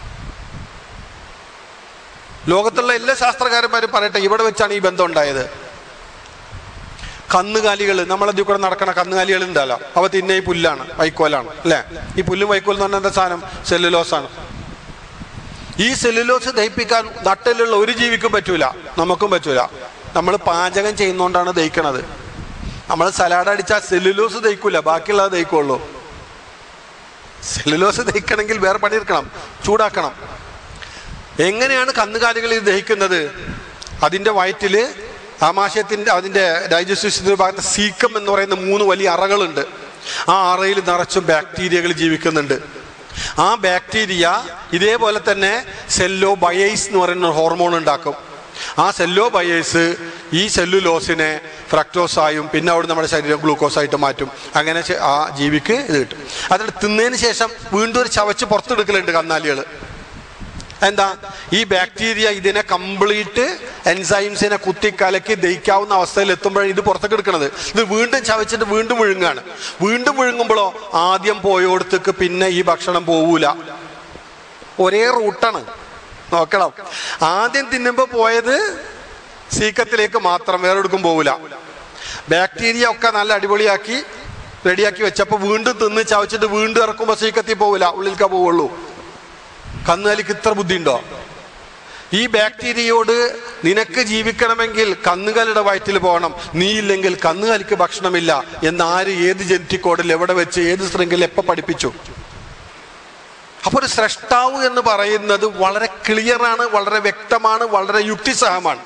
ലോകത്തുള്ള എല്ലാ ശാസ്ത്രകാരന്മാരും പറയട്ടെ ഇവിടെ വെച്ചാണ് ഈ ബന്ധം ഉണ്ടായത് കന്നുകാലികൾ നമ്മളതിൽ കൂടെ നടക്കണ കന്നുകാലികൾ ഉണ്ടല്ലോ അവ തിന്നെ ഈ പുല്ലാണ് വൈക്കോലാണ് അല്ലേ ഈ പുല്ലും വൈക്കോൽ എന്ന് പറഞ്ഞ എന്താ സാധനം സെല്ലുലോസ് ആണ് ഈ സെല്ലുലോസ് ദഹിപ്പിക്കാൻ നട്ടിലുള്ള ഒരു ജീവിക്കും പറ്റൂല നമുക്കും പറ്റൂല നമ്മൾ പാചകം ചെയ്യുന്നോണ്ടാണ് ദഹിക്കണത് നമ്മൾ സലാഡ് അടിച്ചാൽ സെല്ലുലോസ് ദഹിക്കൂല ബാക്കിയുള്ളത് ദഹിക്കുള്ളൂ സെല്ലുലോസ് ദഹിക്കണമെങ്കിൽ വേറെ പണിയെടുക്കണം ചൂടാക്കണം എങ്ങനെയാണ് കന്നുകാലികൾ ഇത് ദഹിക്കുന്നത് അതിന്റെ വയറ്റില് ആമാശയത്തിന്റെ അതിന്റെ ഡൈജസ്റ്റീവ് സിസ്റ്റത്തിന്റെ ഭാഗത്ത് സീക്കം എന്ന് പറയുന്ന മൂന്ന് വലിയ അറകളുണ്ട് ആ അറയിൽ നിറച്ചും ബാക്ടീരിയകൾ ജീവിക്കുന്നുണ്ട് ആ ബാക്ടീരിയ ഇതേപോലെ തന്നെ സെല്ലോ ബയേസ് എന്ന് പറയുന്ന ഹോർമോൺ ഉണ്ടാക്കും ആ സെല്ലോ ബയേസ് ഈ സെല്ലുലോസിനെ ഫ്രക്ടോസായും പിന്നെ അവിടെ നമ്മുടെ ശരീരം ഗ്ലൂക്കോസായിട്ട് മാറ്റും അങ്ങനെ ചെ- ആ ജീവിക്ക് ഇത് കിട്ടും അതിന് തിന്നതിന് ശേഷം വീണ്ടും ഒരു ചവച്ച് പുറത്തെടുക്കലുണ്ട് കന്നാലികൾ എന്താ ഈ ബാക്ടീരിയ ഇതിനെ കംപ്ലീറ്റ് എൻസൈംസിനെ കുത്തി കലക്കി ദഹിക്കാവുന്ന അവസ്ഥയിൽ എത്തുമ്പോഴാണ് ഇത് പുറത്തേക്ക് എടുക്കുന്നത് ഇത് വീണ്ടും ചവച്ചിട്ട് വീണ്ടും വിഴുങ്ങാണ് വീണ്ടും വിഴുങ്ങുമ്പോഴോ ആദ്യം പോയോടത്തേക്ക് പിന്നെ ഈ ഭക്ഷണം പോവൂല ഒരേ റൂട്ടാണ് നോക്കണം ആദ്യം തിന്നുമ്പോൾ പോയത് സീക്കത്തിലേക്ക് മാത്രം വേറെ എടുക്കും പോവില്ല ബാക്ടീരിയ ഒക്കെ നല്ല അടിപൊളിയാക്കി റെഡിയാക്കി വെച്ചപ്പോൾ വീണ്ടും തിന്ന് ചവച്ചിട്ട് വീണ്ടും ഇറക്കുമ്പോൾ സീക്കത്തിൽ പോവില്ല ഉള്ളിൽക്കാ പോവുള്ളൂ കന്നുകാലിക്ക് ഇത്ര ബുദ്ധിയുണ്ടോ ഈ ബാക്ടീരിയയോട് നിനക്ക് ജീവിക്കണമെങ്കിൽ കന്നുകാലിയുടെ വയറ്റിൽ പോകണം നീ ഇല്ലെങ്കിൽ കന്നുകാലിക്ക് ഭക്ഷണമില്ല എന്ന് ആര് ഏത് ജനറ്റിക് കോഡിൽ എവിടെ വെച്ച് ഏത് ശൃംഖല എപ്പോൾ പഠിപ്പിച്ചു അപ്പോൾ ഒരു സ്രഷ്ടാവ് എന്ന് പറയുന്നത് വളരെ ക്ലിയറാണ് വളരെ വ്യക്തമാണ് വളരെ യുക്തിസഹമാണ്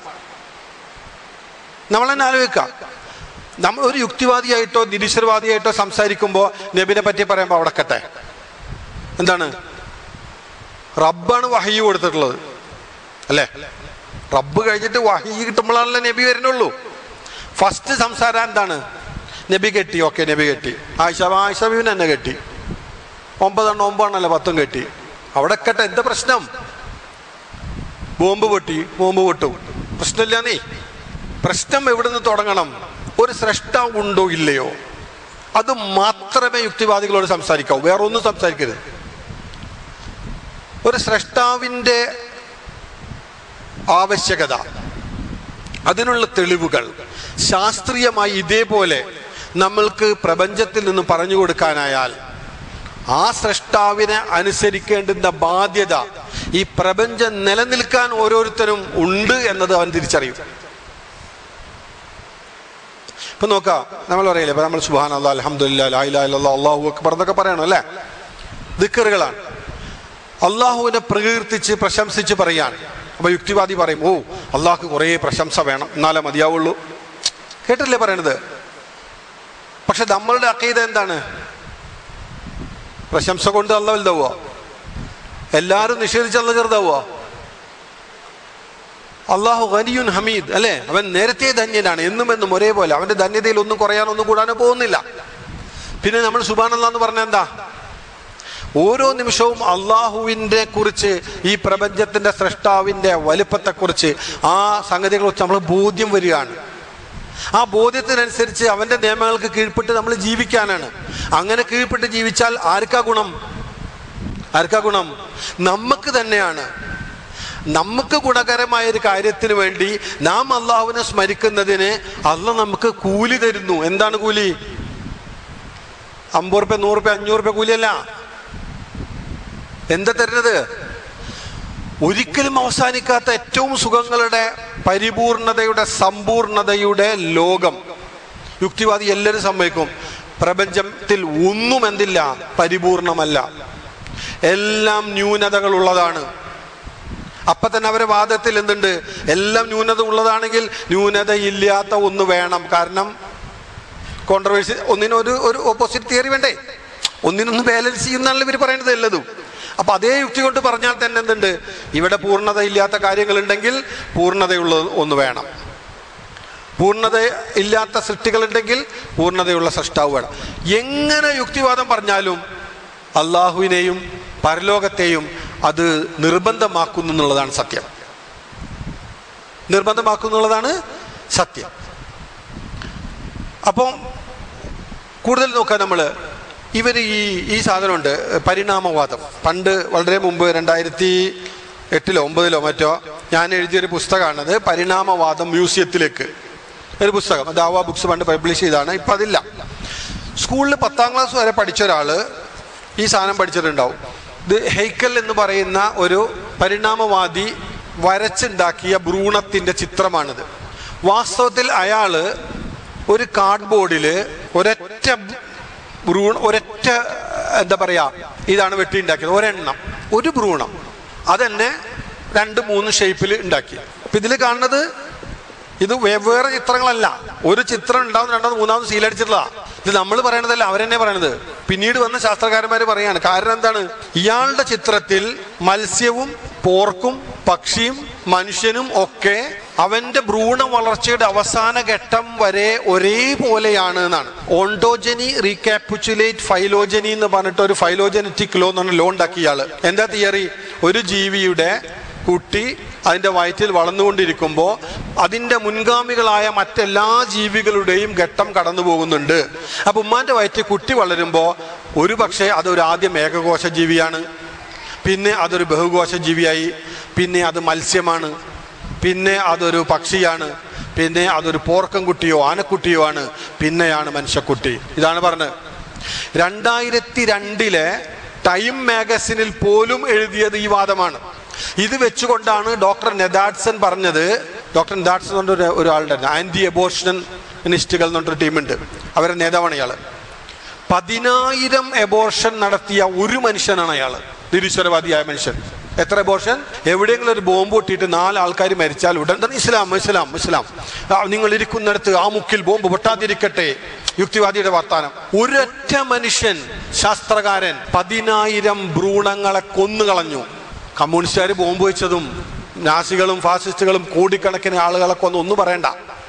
നമ്മൾ തന്നെ ആലോചിക്കാം നമ്മൾ ഒരു യുക്തിവാദിയായിട്ടോ നിരീശ്വരവാദിയായിട്ടോ സംസാരിക്കുമ്പോൾ നബിനെ പറ്റി പറയുമ്പോൾ അവിടെ കട്ടെ എന്താണ് റബ്ബാണ് വഹി കൊടുത്തിട്ടുള്ളത് അല്ലേ റബ്ബ് കഴിഞ്ഞിട്ട് വഹി കിട്ടുമ്പോഴാണല്ലോ നബി വരുന്നുള്ളൂ ഫസ്റ്റ് സംസാരം എന്താണ് നബി കെട്ടി ഓക്കെ നബി കെട്ടി ആയിഷ ആയിഷ ബീവിന് തന്നെ കെട്ടി ഒമ്പതെണ്ണം ഒമ്പതെണ്ണല്ല പത്തും കെട്ടി അവിടെ കെട്ടെ എന്താ പ്രശ്നം ബോംബ് പൊട്ടി ബോംബ് പൊട്ടും പ്രശ്നമില്ല നീ പ്രശ്നം എവിടുന്ന് തുടങ്ങണം ഒരു സ്രഷ്ടാവ് ഉണ്ടോ ഇല്ലയോ അത് മാത്രമേ യുക്തിവാദികളോട് സംസാരിക്കാവൂ വേറെ ഒന്നും സംസാരിക്കരുത് ഒരു സ്രഷ്ടാവിൻ്റെ ആവശ്യകത അതിനുള്ള തെളിവുകൾ ശാസ്ത്രീയമായി ഇതേപോലെ നമ്മൾക്ക് പ്രപഞ്ചത്തിൽ നിന്ന് പറഞ്ഞു കൊടുക്കാനായാൽ ആ സ്രഷ്ടാവിനെ അനുസരിക്കേണ്ടുന്ന ബാധ്യത ഈ പ്രപഞ്ചം നിലനിൽക്കാൻ ഓരോരുത്തരും ഉണ്ട് എന്നത് അവൻ തിരിച്ചറിയും ഇപ്പൊ നോക്കാം നമ്മൾ പറയില്ലേ ഇപ്പൊ നമ്മൾ സുബാൻ അല്ലാ അലഹമുല്ല അള്ളാഹു അക്ബർ എന്നൊക്കെ പറയണം അല്ലേ ദിക്കറുകളാണ് അള്ളാഹുവിനെ പ്രകീർത്തിച്ച് പ്രശംസിച്ച് പറയാൻ അപ്പൊ യുക്തിവാദി പറയും ഓ അള്ളാഹ്ക്ക് കുറേ പ്രശംസ വേണം എന്നാലേ മതിയാവുള്ളൂ കേട്ടില്ലേ പറയണത് പക്ഷെ നമ്മളുടെ അക്കീത എന്താണ് പ്രശംസ കൊണ്ട് അല്ല വലുതാവോ എല്ലാവരും നിഷേധിച്ച് അല്ല ചെറുതാവോ അള്ളാഹു ഖനിയുൻ ഹമീദ് അല്ലേ അവൻ നേരത്തെ ധന്യനാണ് എന്നും എന്നും ഒരേപോലെ അവന്റെ ധന്യതയിൽ ഒന്നും കുറയാനോ ഒന്നും കൂടാനോ പോകുന്നില്ല പിന്നെ നമ്മൾ സുബാൻ എന്ന് പറഞ്ഞ എന്താ ഓരോ നിമിഷവും അള്ളാഹുവിനെ കുറിച്ച് ഈ പ്രപഞ്ചത്തിന്റെ സൃഷ്ടാവിന്റെ വലിപ്പത്തെക്കുറിച്ച് ആ സംഗതികളെക്കുറിച്ച് നമ്മൾ ബോധ്യം വരികയാണ് ആ ബോധ്യത്തിനനുസരിച്ച് അവന്റെ നിയമങ്ങൾക്ക് കീഴ്പ്പെട്ട് നമ്മൾ ജീവിക്കാനാണ് അങ്ങനെ കീഴ്പ്പെട്ട് ജീവിച്ചാൽ ആർക്കാ ഗുണം ആർക്കാ ഗുണം നമുക്ക് തന്നെയാണ് നമുക്ക് ഗുണകരമായ ഒരു കാര്യത്തിന് വേണ്ടി നാം അള്ളാഹുവിനെ സ്മരിക്കുന്നതിന് അള്ള നമുക്ക് കൂലി തരുന്നു എന്താണ് കൂലി അമ്പത് റുപ്യ നൂറ് റുപ്യ അഞ്ഞൂറ് റുപ്യ കൂലിയല്ല എന്താ തരുന്നത് ഒരിക്കലും അവസാനിക്കാത്ത ഏറ്റവും സുഖങ്ങളുടെ പരിപൂർണതയുടെ സമ്പൂർണതയുടെ ലോകം യുക്തിവാദി എല്ലാവരും സമ്മതിക്കും പ്രപഞ്ചത്തിൽ ഒന്നും എന്തില്ല പരിപൂർണമല്ല എല്ലാം ന്യൂനതകളുള്ളതാണ് അപ്പൊ തന്നെ അവരെ വാദത്തിൽ എന്തുണ്ട് എല്ലാം ന്യൂനത ഉള്ളതാണെങ്കിൽ ന്യൂനത ഇല്ലാത്ത ഒന്ന് വേണം കാരണം കോൺട്രവേഴ്സി ഒന്നിനൊരു ഒരു ഓപ്പോസിറ്റ് തിയറി വേണ്ടേ ഒന്നിനൊന്ന് ബാലൻസ് ചെയ്യുന്നതാണല്ലോ ഇവർ പറയുന്നത് എല്ലതും അപ്പൊ അതേ യുക്തി കൊണ്ട് പറഞ്ഞാൽ തന്നെ എന്തുണ്ട് ഇവിടെ പൂർണ്ണത ഇല്ലാത്ത കാര്യങ്ങളുണ്ടെങ്കിൽ പൂർണ്ണതയുള്ള ഒന്ന് വേണം പൂർണ്ണത ഇല്ലാത്ത സൃഷ്ടികളുണ്ടെങ്കിൽ പൂർണ്ണതയുള്ള സൃഷ്ടാവ് വേണം എങ്ങനെ യുക്തിവാദം പറഞ്ഞാലും അള്ളാഹുവിനെയും പരലോകത്തെയും അത് നിർബന്ധമാക്കുന്നു എന്നുള്ളതാണ് സത്യം നിർബന്ധമാക്കുന്നുള്ളതാണ് സത്യം അപ്പം കൂടുതൽ നോക്കാം നമ്മൾ ഇവർ ഈ ഈ സാധനമുണ്ട് പരിണാമവാദം പണ്ട് വളരെ മുമ്പ് രണ്ടായിരത്തി എട്ടിലോ ഒമ്പതിലോ മറ്റോ ഞാൻ എഴുതിയൊരു പുസ്തകമാണത് പരിണാമവാദം മ്യൂസിയത്തിലേക്ക് ഒരു പുസ്തകം ദാവ ബുക്സ് പണ്ട് പബ്ലിഷ് ചെയ്താണ് ഇപ്പം അതില്ല സ്കൂളിൽ പത്താം ക്ലാസ് വരെ പഠിച്ച ഒരാൾ ഈ സാധനം പഠിച്ചിട്ടുണ്ടാവും ഇത് ഹെയ്ക്കൽ എന്ന് പറയുന്ന ഒരു പരിണാമവാദി വരച്ചുണ്ടാക്കിയ ഭ്രൂണത്തിൻ്റെ ചിത്രമാണിത് വാസ്തവത്തിൽ അയാള് ഒരു കാർഡ്ബോർഡിൽ ഒരൊറ്റ ഭ്രൂണ ഒരൊറ്റ എന്താ പറയാ ഇതാണ് വെട്ടിയുണ്ടാക്കിയത് ഒരെണ്ണം ഒരു ഭ്രൂണം അതെന്നെ രണ്ട് മൂന്ന് ഷേപ്പിൽ ഉണ്ടാക്കി അപ്പൊ ഇതിൽ കാണുന്നത് ഇത് വെവ്വേറെ ചിത്രങ്ങളല്ല ഒരു ചിത്രം ഉണ്ടാവുന്ന രണ്ടാമത് മൂന്നാമത് സീലടിച്ചിട്ടുള്ളതാ ഇത് നമ്മൾ പറയണതല്ല അവരെന്നെ പറയണത് പിന്നീട് വന്ന ശാസ്ത്രകാരന്മാർ പറയാണ് കാരണം എന്താണ് ഇയാളുടെ ചിത്രത്തിൽ മത്സ്യവും പോർക്കും പക്ഷിയും മനുഷ്യനും ഒക്കെ അവന്റെ ഭ്രൂണ വളർച്ചയുടെ അവസാന ഘട്ടം വരെ ഒരേപോലെയാണ് എന്നാണ് ഓണ്ടോജനി റീകാപ്പുച്ചുലേറ്റ് ഫൈലോജനി എന്ന് പറഞ്ഞിട്ട് ഒരു ഫൈലോജനറ്റിക് ലോ എന്ന് പറഞ്ഞ ലോ ഉണ്ടാക്കിയ ഇയാള് എന്താ തിയറി ഒരു ജീവിയുടെ കുട്ടി അതിൻ്റെ വയറ്റിൽ വളർന്നുകൊണ്ടിരിക്കുമ്പോൾ അതിൻ്റെ മുൻഗാമികളായ മറ്റെല്ലാ ജീവികളുടെയും ഘട്ടം കടന്നു പോകുന്നുണ്ട് അപ്പം ഉമ്മാൻ്റെ വയറ്റിൽ കുട്ടി വളരുമ്പോൾ ഒരു പക്ഷേ അതൊരു ആദ്യം ഏകകോശ ജീവിയാണ് പിന്നെ അതൊരു ബഹുകോശ ജീവിയായി പിന്നെ അത് മത്സ്യമാണ് പിന്നെ അതൊരു പക്ഷിയാണ് പിന്നെ അതൊരു പോർക്കം കുട്ടിയോ ആനക്കുട്ടിയോ ആണ് പിന്നെയാണ് മനുഷ്യക്കുട്ടി ഇതാണ് പറഞ്ഞത് രണ്ടായിരത്തി രണ്ടിലെ ടൈം മാഗസിനിൽ പോലും എഴുതിയത് ഈ വാദമാണ് ഇത് വെച്ചുകൊണ്ടാണ് ഡോക്ടർ നെദാഡ്സൺ പറഞ്ഞത് ഡോക്ടർ നെദാഡ്സൺ എന്ന് പറഞ്ഞ ഒരാളുടെ ആന്റി എബോഷനിസ്റ്റുകൾ എന്ന് പറഞ്ഞൊരു ടീമുണ്ട് അവരുടെ നേതാവാണ് ഇയാള് പതിനായിരം എബോർഷൻ നടത്തിയ ഒരു മനുഷ്യനാണ് അയാൾ നിരീശ്വരവാദിയായ മനുഷ്യൻ എത്ര എബോർഷൻ എവിടെയെങ്കിലും ഒരു ബോംബ് പൊട്ടിയിട്ട് നാല് ആൾക്കാർ മരിച്ചാൽ ഉടൻ തന്നെ ഇസ്ലാം ഇസ്ലാം ഇസ്ലാം ആ, നിങ്ങൾ ഇരിക്കുന്നിടത്ത് ആ മുക്കിൽ ബോംബ് പൊട്ടാതിരിക്കട്ടെ യുക്തിവാദിയുടെ വർത്താനം ഒരൊറ്റ മനുഷ്യൻ ശാസ്ത്രകാരൻ പതിനായിരം ഭ്രൂണങ്ങളെ കൊന്നുകളഞ്ഞു കമ്മ്യൂണിസ്റ്റുകാർ ബോംബ് വെച്ചതും നാസികളും ഫാസിസ്റ്റുകളും കോടിക്കണക്കിന് ആളുകളെ കൊന്നു ഒന്നും പറയണ്ട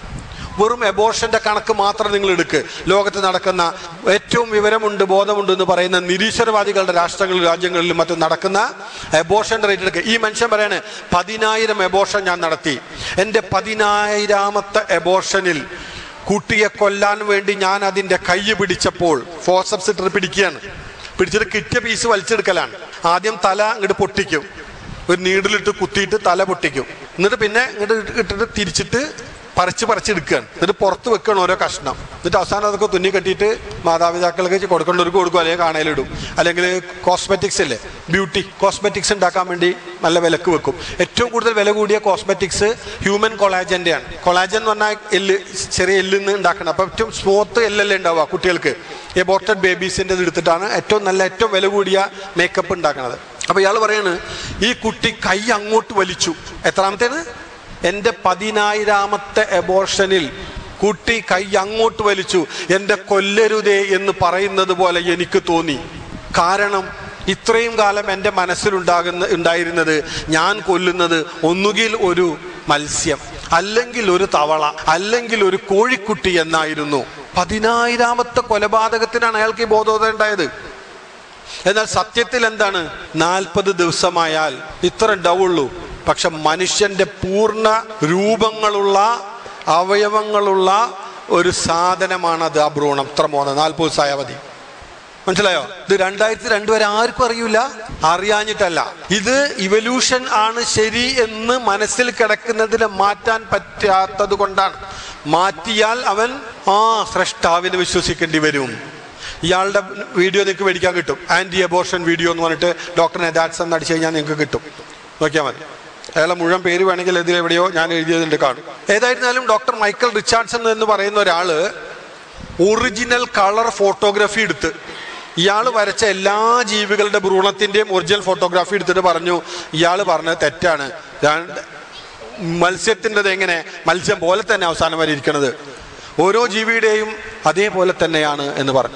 വെറും എബോർഷന്റെ കണക്ക് മാത്രം നിങ്ങൾ എടുക്ക് ലോകത്ത് നടക്കുന്ന ഏറ്റവും വിവരമുണ്ട് ബോധമുണ്ട് എന്ന് പറയുന്ന നിരീശ്വരവാദികളുടെ രാഷ്ട്രങ്ങളിലും രാജ്യങ്ങളിലും മറ്റും നടക്കുന്ന എബോർഷന്റെ റേറ്റ് എടുക്കുക ഈ മനുഷ്യൻ പറയാണ് പതിനായിരം എബോർഷൻ ഞാൻ നടത്തി എൻ്റെ പതിനായിരാമത്തെ എബോർഷനിൽ കുട്ടിയെ കൊല്ലാൻ വേണ്ടി ഞാൻ അതിൻ്റെ കൈ പിടിച്ചപ്പോൾ ഫോസപ്സ് ഇട്ടിട്ട് പിടിക്കുകയാണ് പിടിച്ചിട്ട് കിട്ടിയ പീസ് വലിച്ചെടുക്കലാണ് ആദ്യം തല ഇങ്ങോട്ട് പൊട്ടിക്കും ഒരു നീഡിലിട്ട് കുത്തിയിട്ട് തല പൊട്ടിക്കും എന്നിട്ട് പിന്നെ ഇങ്ങോട്ട് ഇട്ടിട്ട് തിരിച്ചിട്ട് പറിച്ച് പറിച്ചെടുക്കുകയാണ് എന്നിട്ട് പുറത്ത് വെക്കണം ഓരോ കഷ്ണം എന്നിട്ട് അവസാനം അതൊക്കെ തുന്നി കെട്ടിയിട്ട് മാതാപിതാക്കൾക്ക് കൊടുക്കേണ്ടവർക്ക് കൊടുക്കും അല്ലെങ്കിൽ കാണയിലിടും അല്ലെങ്കിൽ കോസ്മെറ്റിക്സ് അല്ലേ ബ്യൂട്ടി കോസ്മെറ്റിക്സ് ഉണ്ടാക്കാൻ വേണ്ടി നല്ല വിലക്ക് വെക്കും ഏറ്റവും കൂടുതൽ വില കൂടിയ കോസ്മെറ്റിക്സ് ഹ്യൂമൻ കൊളാജൻ്റെ ആണ് കൊളാജൻ എന്ന് പറഞ്ഞാൽ എല്ല് ചെറിയ എല്ലിൽ നിന്ന് ഉണ്ടാക്കണം അപ്പം ഏറ്റവും സ്മൂത്ത് എല്ലല്ലേ ഉണ്ടാവുക കുട്ടികൾക്ക് എബോർട്ടഡ് ബേബീസിൻ്റെ എടുത്തിട്ടാണ് ഏറ്റവും നല്ല ഏറ്റവും വില കൂടിയ മേക്കപ്പ് ഉണ്ടാക്കുന്നത് അപ്പോൾ ഇയാൾ പറയാണ് ഈ കുട്ടി കൈ അങ്ങോട്ട് വലിച്ചു എത്രാമത്തേന് എൻ്റെ പതിനായിരാമത്തെ എബോർഷനിൽ കുട്ടി കൈ അങ്ങോട്ട് വലിച്ചു എൻ്റെ കൊല്ലരുതേ എന്ന് പറയുന്നത് പോലെ എനിക്ക് തോന്നി കാരണം ഇത്രയും കാലം എൻ്റെ മനസ്സിലുണ്ടാകുന്ന ഉണ്ടായിരുന്നത് ഞാൻ കൊല്ലുന്നത് ഒന്നുകിൽ ഒരു മത്സ്യം അല്ലെങ്കിൽ ഒരു തവള അല്ലെങ്കിൽ ഒരു കോഴിക്കുട്ടി എന്നായിരുന്നു പതിനായിരാമത്തെ കൊലപാതകത്തിനാണ് അയാൾക്ക് ഈ ബോധോദയം ഉണ്ടായത് എന്നാൽ സത്യത്തിൽ എന്താണ് നാൽപ്പത് ദിവസമായാൽ ഇത്ര ഉണ്ടാവുള്ളൂ പക്ഷെ മനുഷ്യന്റെ പൂർണ്ണ രൂപങ്ങളുള്ള അവയവങ്ങളുള്ള ഒരു സാധനമാണത് ആ ഭ്രൂണം ഇത്ര മോന്ന് നാൽപ്പത് ദിവസമായാൽ മതി മനസ്സിലായോ ഇത് രണ്ടായിരത്തി രണ്ട് വരെ ആർക്കും അറിയില്ല അറിയാഞ്ഞിട്ടല്ല ഇത് ഇവല്യൂഷൻ ആണ് ശരി എന്ന് മനസ്സിൽ കിടക്കുന്നതിനെ മാറ്റാൻ പറ്റാത്തത് കൊണ്ടാണ് മാറ്റിയാൽ അവൻ ആ സ്രഷ്ടാവിനെ വിശ്വസിക്കേണ്ടി വരും ഇയാളുടെ വീഡിയോ നിങ്ങൾക്ക് മേടിക്കാൻ കിട്ടും ആന്റി അബോർഷൻ വീഡിയോ എന്ന് പറഞ്ഞിട്ട് ഡോക്ടർ നെദാറ്റ്സ് എന്ന് അടിച്ചു കഴിഞ്ഞാൽ നിങ്ങൾക്ക് കിട്ടും നോക്കിയാൽ മതി അയാളെ മുഴുവൻ പേര് വേണമെങ്കിൽ ഇതിലെവിടെയോ ഞാൻ എഴുതിയതുണ്ട് കാണും ഏതായിരുന്നാലും ഡോക്ടർ മൈക്കൽ റിച്ചാർഡ്സൺ എന്ന് പറയുന്ന ഒരാള് ഒറിജിനൽ കളർ ഫോട്ടോഗ്രാഫി എടുത്ത് ഇയാൾ വരച്ച എല്ലാ ജീവികളുടെ ഭ്രൂണത്തിന്റെയും ഒറിജിനൽ ഫോട്ടോഗ്രാഫി എടുത്തിട്ട് പറഞ്ഞു ഇയാൾ പറഞ്ഞത് തെറ്റാണ് രണ്ട് മത്സ്യത്തിൻ്റെത് എങ്ങനെ മത്സ്യം പോലെ തന്നെ അവസാനം വരെ ഇരിക്കുന്നത് ഓരോ ജീവിയുടെയും അതേപോലെ തന്നെയാണ് എന്ന് പറഞ്ഞു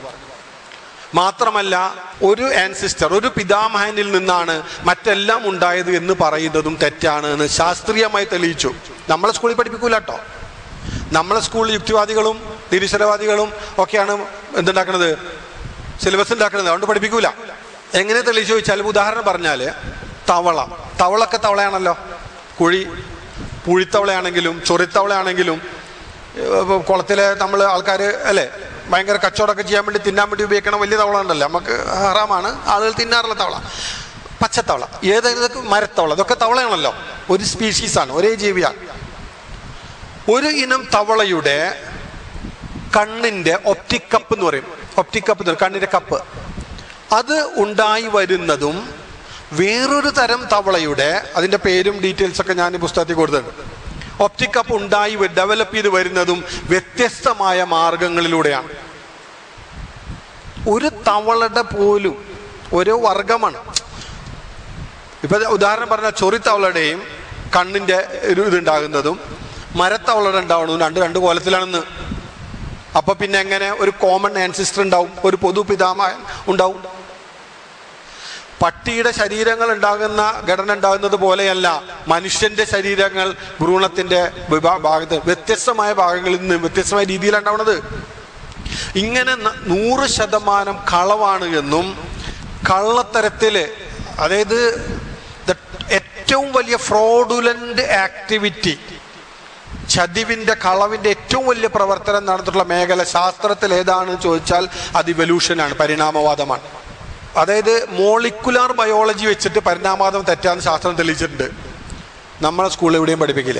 മാത്രമല്ല ഒരു ആൻസിസ്റ്റർ ഒരു പിതാമഹനിൽ നിന്നാണ് മറ്റെല്ലാം ഉണ്ടായത് എന്ന് പറയുന്നതും തെറ്റാണ് എന്ന് ശാസ്ത്രീയമായി തെളിയിച്ചു നമ്മളെ സ്കൂളിൽ പഠിപ്പിക്കൂല കേട്ടോ നമ്മളെ സ്കൂളിൽ യുക്തിവാദികളും നിരീശ്വരവാദികളും ഒക്കെയാണ് എന്തുണ്ടാക്കുന്നത് സിലബസ് ഉണ്ടാക്കുന്നത് അതുകൊണ്ട് പഠിപ്പിക്കൂല എങ്ങനെ തെളിയിച്ചു ചോദിച്ചാൽ ഉദാഹരണം പറഞ്ഞാൽ തവള തവളൊക്കെ തവളയാണല്ലോ കുഴി പുഴിത്തവളയാണെങ്കിലും ചൊറിത്തവളയാണെങ്കിലും ഇപ്പൊ കുളത്തിലെ നമ്മൾ ആൾക്കാർ അല്ലേ ഭയങ്കര കച്ചവടമൊക്കെ ചെയ്യാൻ വേണ്ടി തിന്നാൻ വേണ്ടി ഉപയോഗിക്കണ വലിയ തവള ഉണ്ടല്ലോ നമുക്ക് ഹറാമാണ് ആളുകൾ തിന്നാറുള്ള തവള പച്ചത്തവള ഏതൊക്കെ മരത്തവള ഇതൊക്കെ തവളയാണല്ലോ ഒരു സ്പീഷീസാണ് ഒരേ ജീവിയാണ് ഒരു ഇനം തവളയുടെ കണ്ണിന്റെ ഒപ്റ്റിക് കപ്പ് എന്ന് പറയും ഒപ്റ്റിക് കപ്പ് എന്ന് പറയും കണ്ണിന്റെ കപ്പ് അത് ഉണ്ടായി വരുന്നതും വേറൊരു തരം തവളയുടെ അതിന്റെ പേരും ഡീറ്റെയിൽസ് ഒക്കെ ഞാൻ ഈ പുസ്തകത്തിൽ കൊടുത്തിട്ടുണ്ട് ഒപ്റ്റിക് കപ്പ് ഉണ്ടായി ഡെവലപ്പ് ചെയ്ത് വരുന്നതും വ്യത്യസ്തമായ മാർഗങ്ങളിലൂടെയാണ് ഒരു തവളയുടെ പോലും ഓരോ വർഗമാണ് ഇപ്പൊ ഉദാഹരണം പറഞ്ഞാൽ ചൊറിത്തവളയുടെയും കണ്ണിന്റെ ഒരു ഇതുണ്ടാകുന്നതും മരത്തവളയുടെ ഉണ്ടാവുന്നതും രണ്ട് രണ്ട് കോലത്തിലാണെന്ന് അപ്പൊ പിന്നെ എങ്ങനെ ഒരു കോമൺ ആൻസിസ്റ്റർ ഉണ്ടാവും ഒരു പൊതു പിതാമഹൻ ഉണ്ടാവും പട്ടിയുടെ ശരീരങ്ങൾ ഉണ്ടാകുന്ന ഘടന ഉണ്ടാകുന്നത് പോലെയല്ല മനുഷ്യന്റെ ശരീരങ്ങൾ ഭ്രൂണത്തിന്റെ വിഭാ- ഭാഗത്ത് വ്യത്യസ്തമായ ഭാഗങ്ങളിൽ നിന്ന് വ്യത്യസ്തമായ രീതിയിലാണ് ഉണ്ടാവുന്നത് ഇങ്ങനെ ന- നൂറ് ശതമാനം കളവാണ് എന്നും കള്ളത്തരത്തില് അതായത് the ഏറ്റവും വലിയ ഫ്രോഡുലന്റ് ആക്ടിവിറ്റി ചതിവിന്റെ കളവിന്റെ ഏറ്റവും വലിയ പ്രവർത്തനം നടന്നിട്ടുള്ള മേഖല ശാസ്ത്രത്തിൽ ഏതാണെന്ന് ചോദിച്ചാൽ അത് ഇവല്യൂഷനാണ് പരിണാമവാദമാണ് അതായത് മോളിക്കുലാർ ബയോളജി വെച്ചിട്ട് പരിണാമവാദം തെറ്റാന്ന് ശാസ്ത്രം തെളിയിച്ചിട്ടുണ്ട് നമ്മളെ സ്കൂളിൽ എവിടെയും പഠിപ്പിക്കില്ല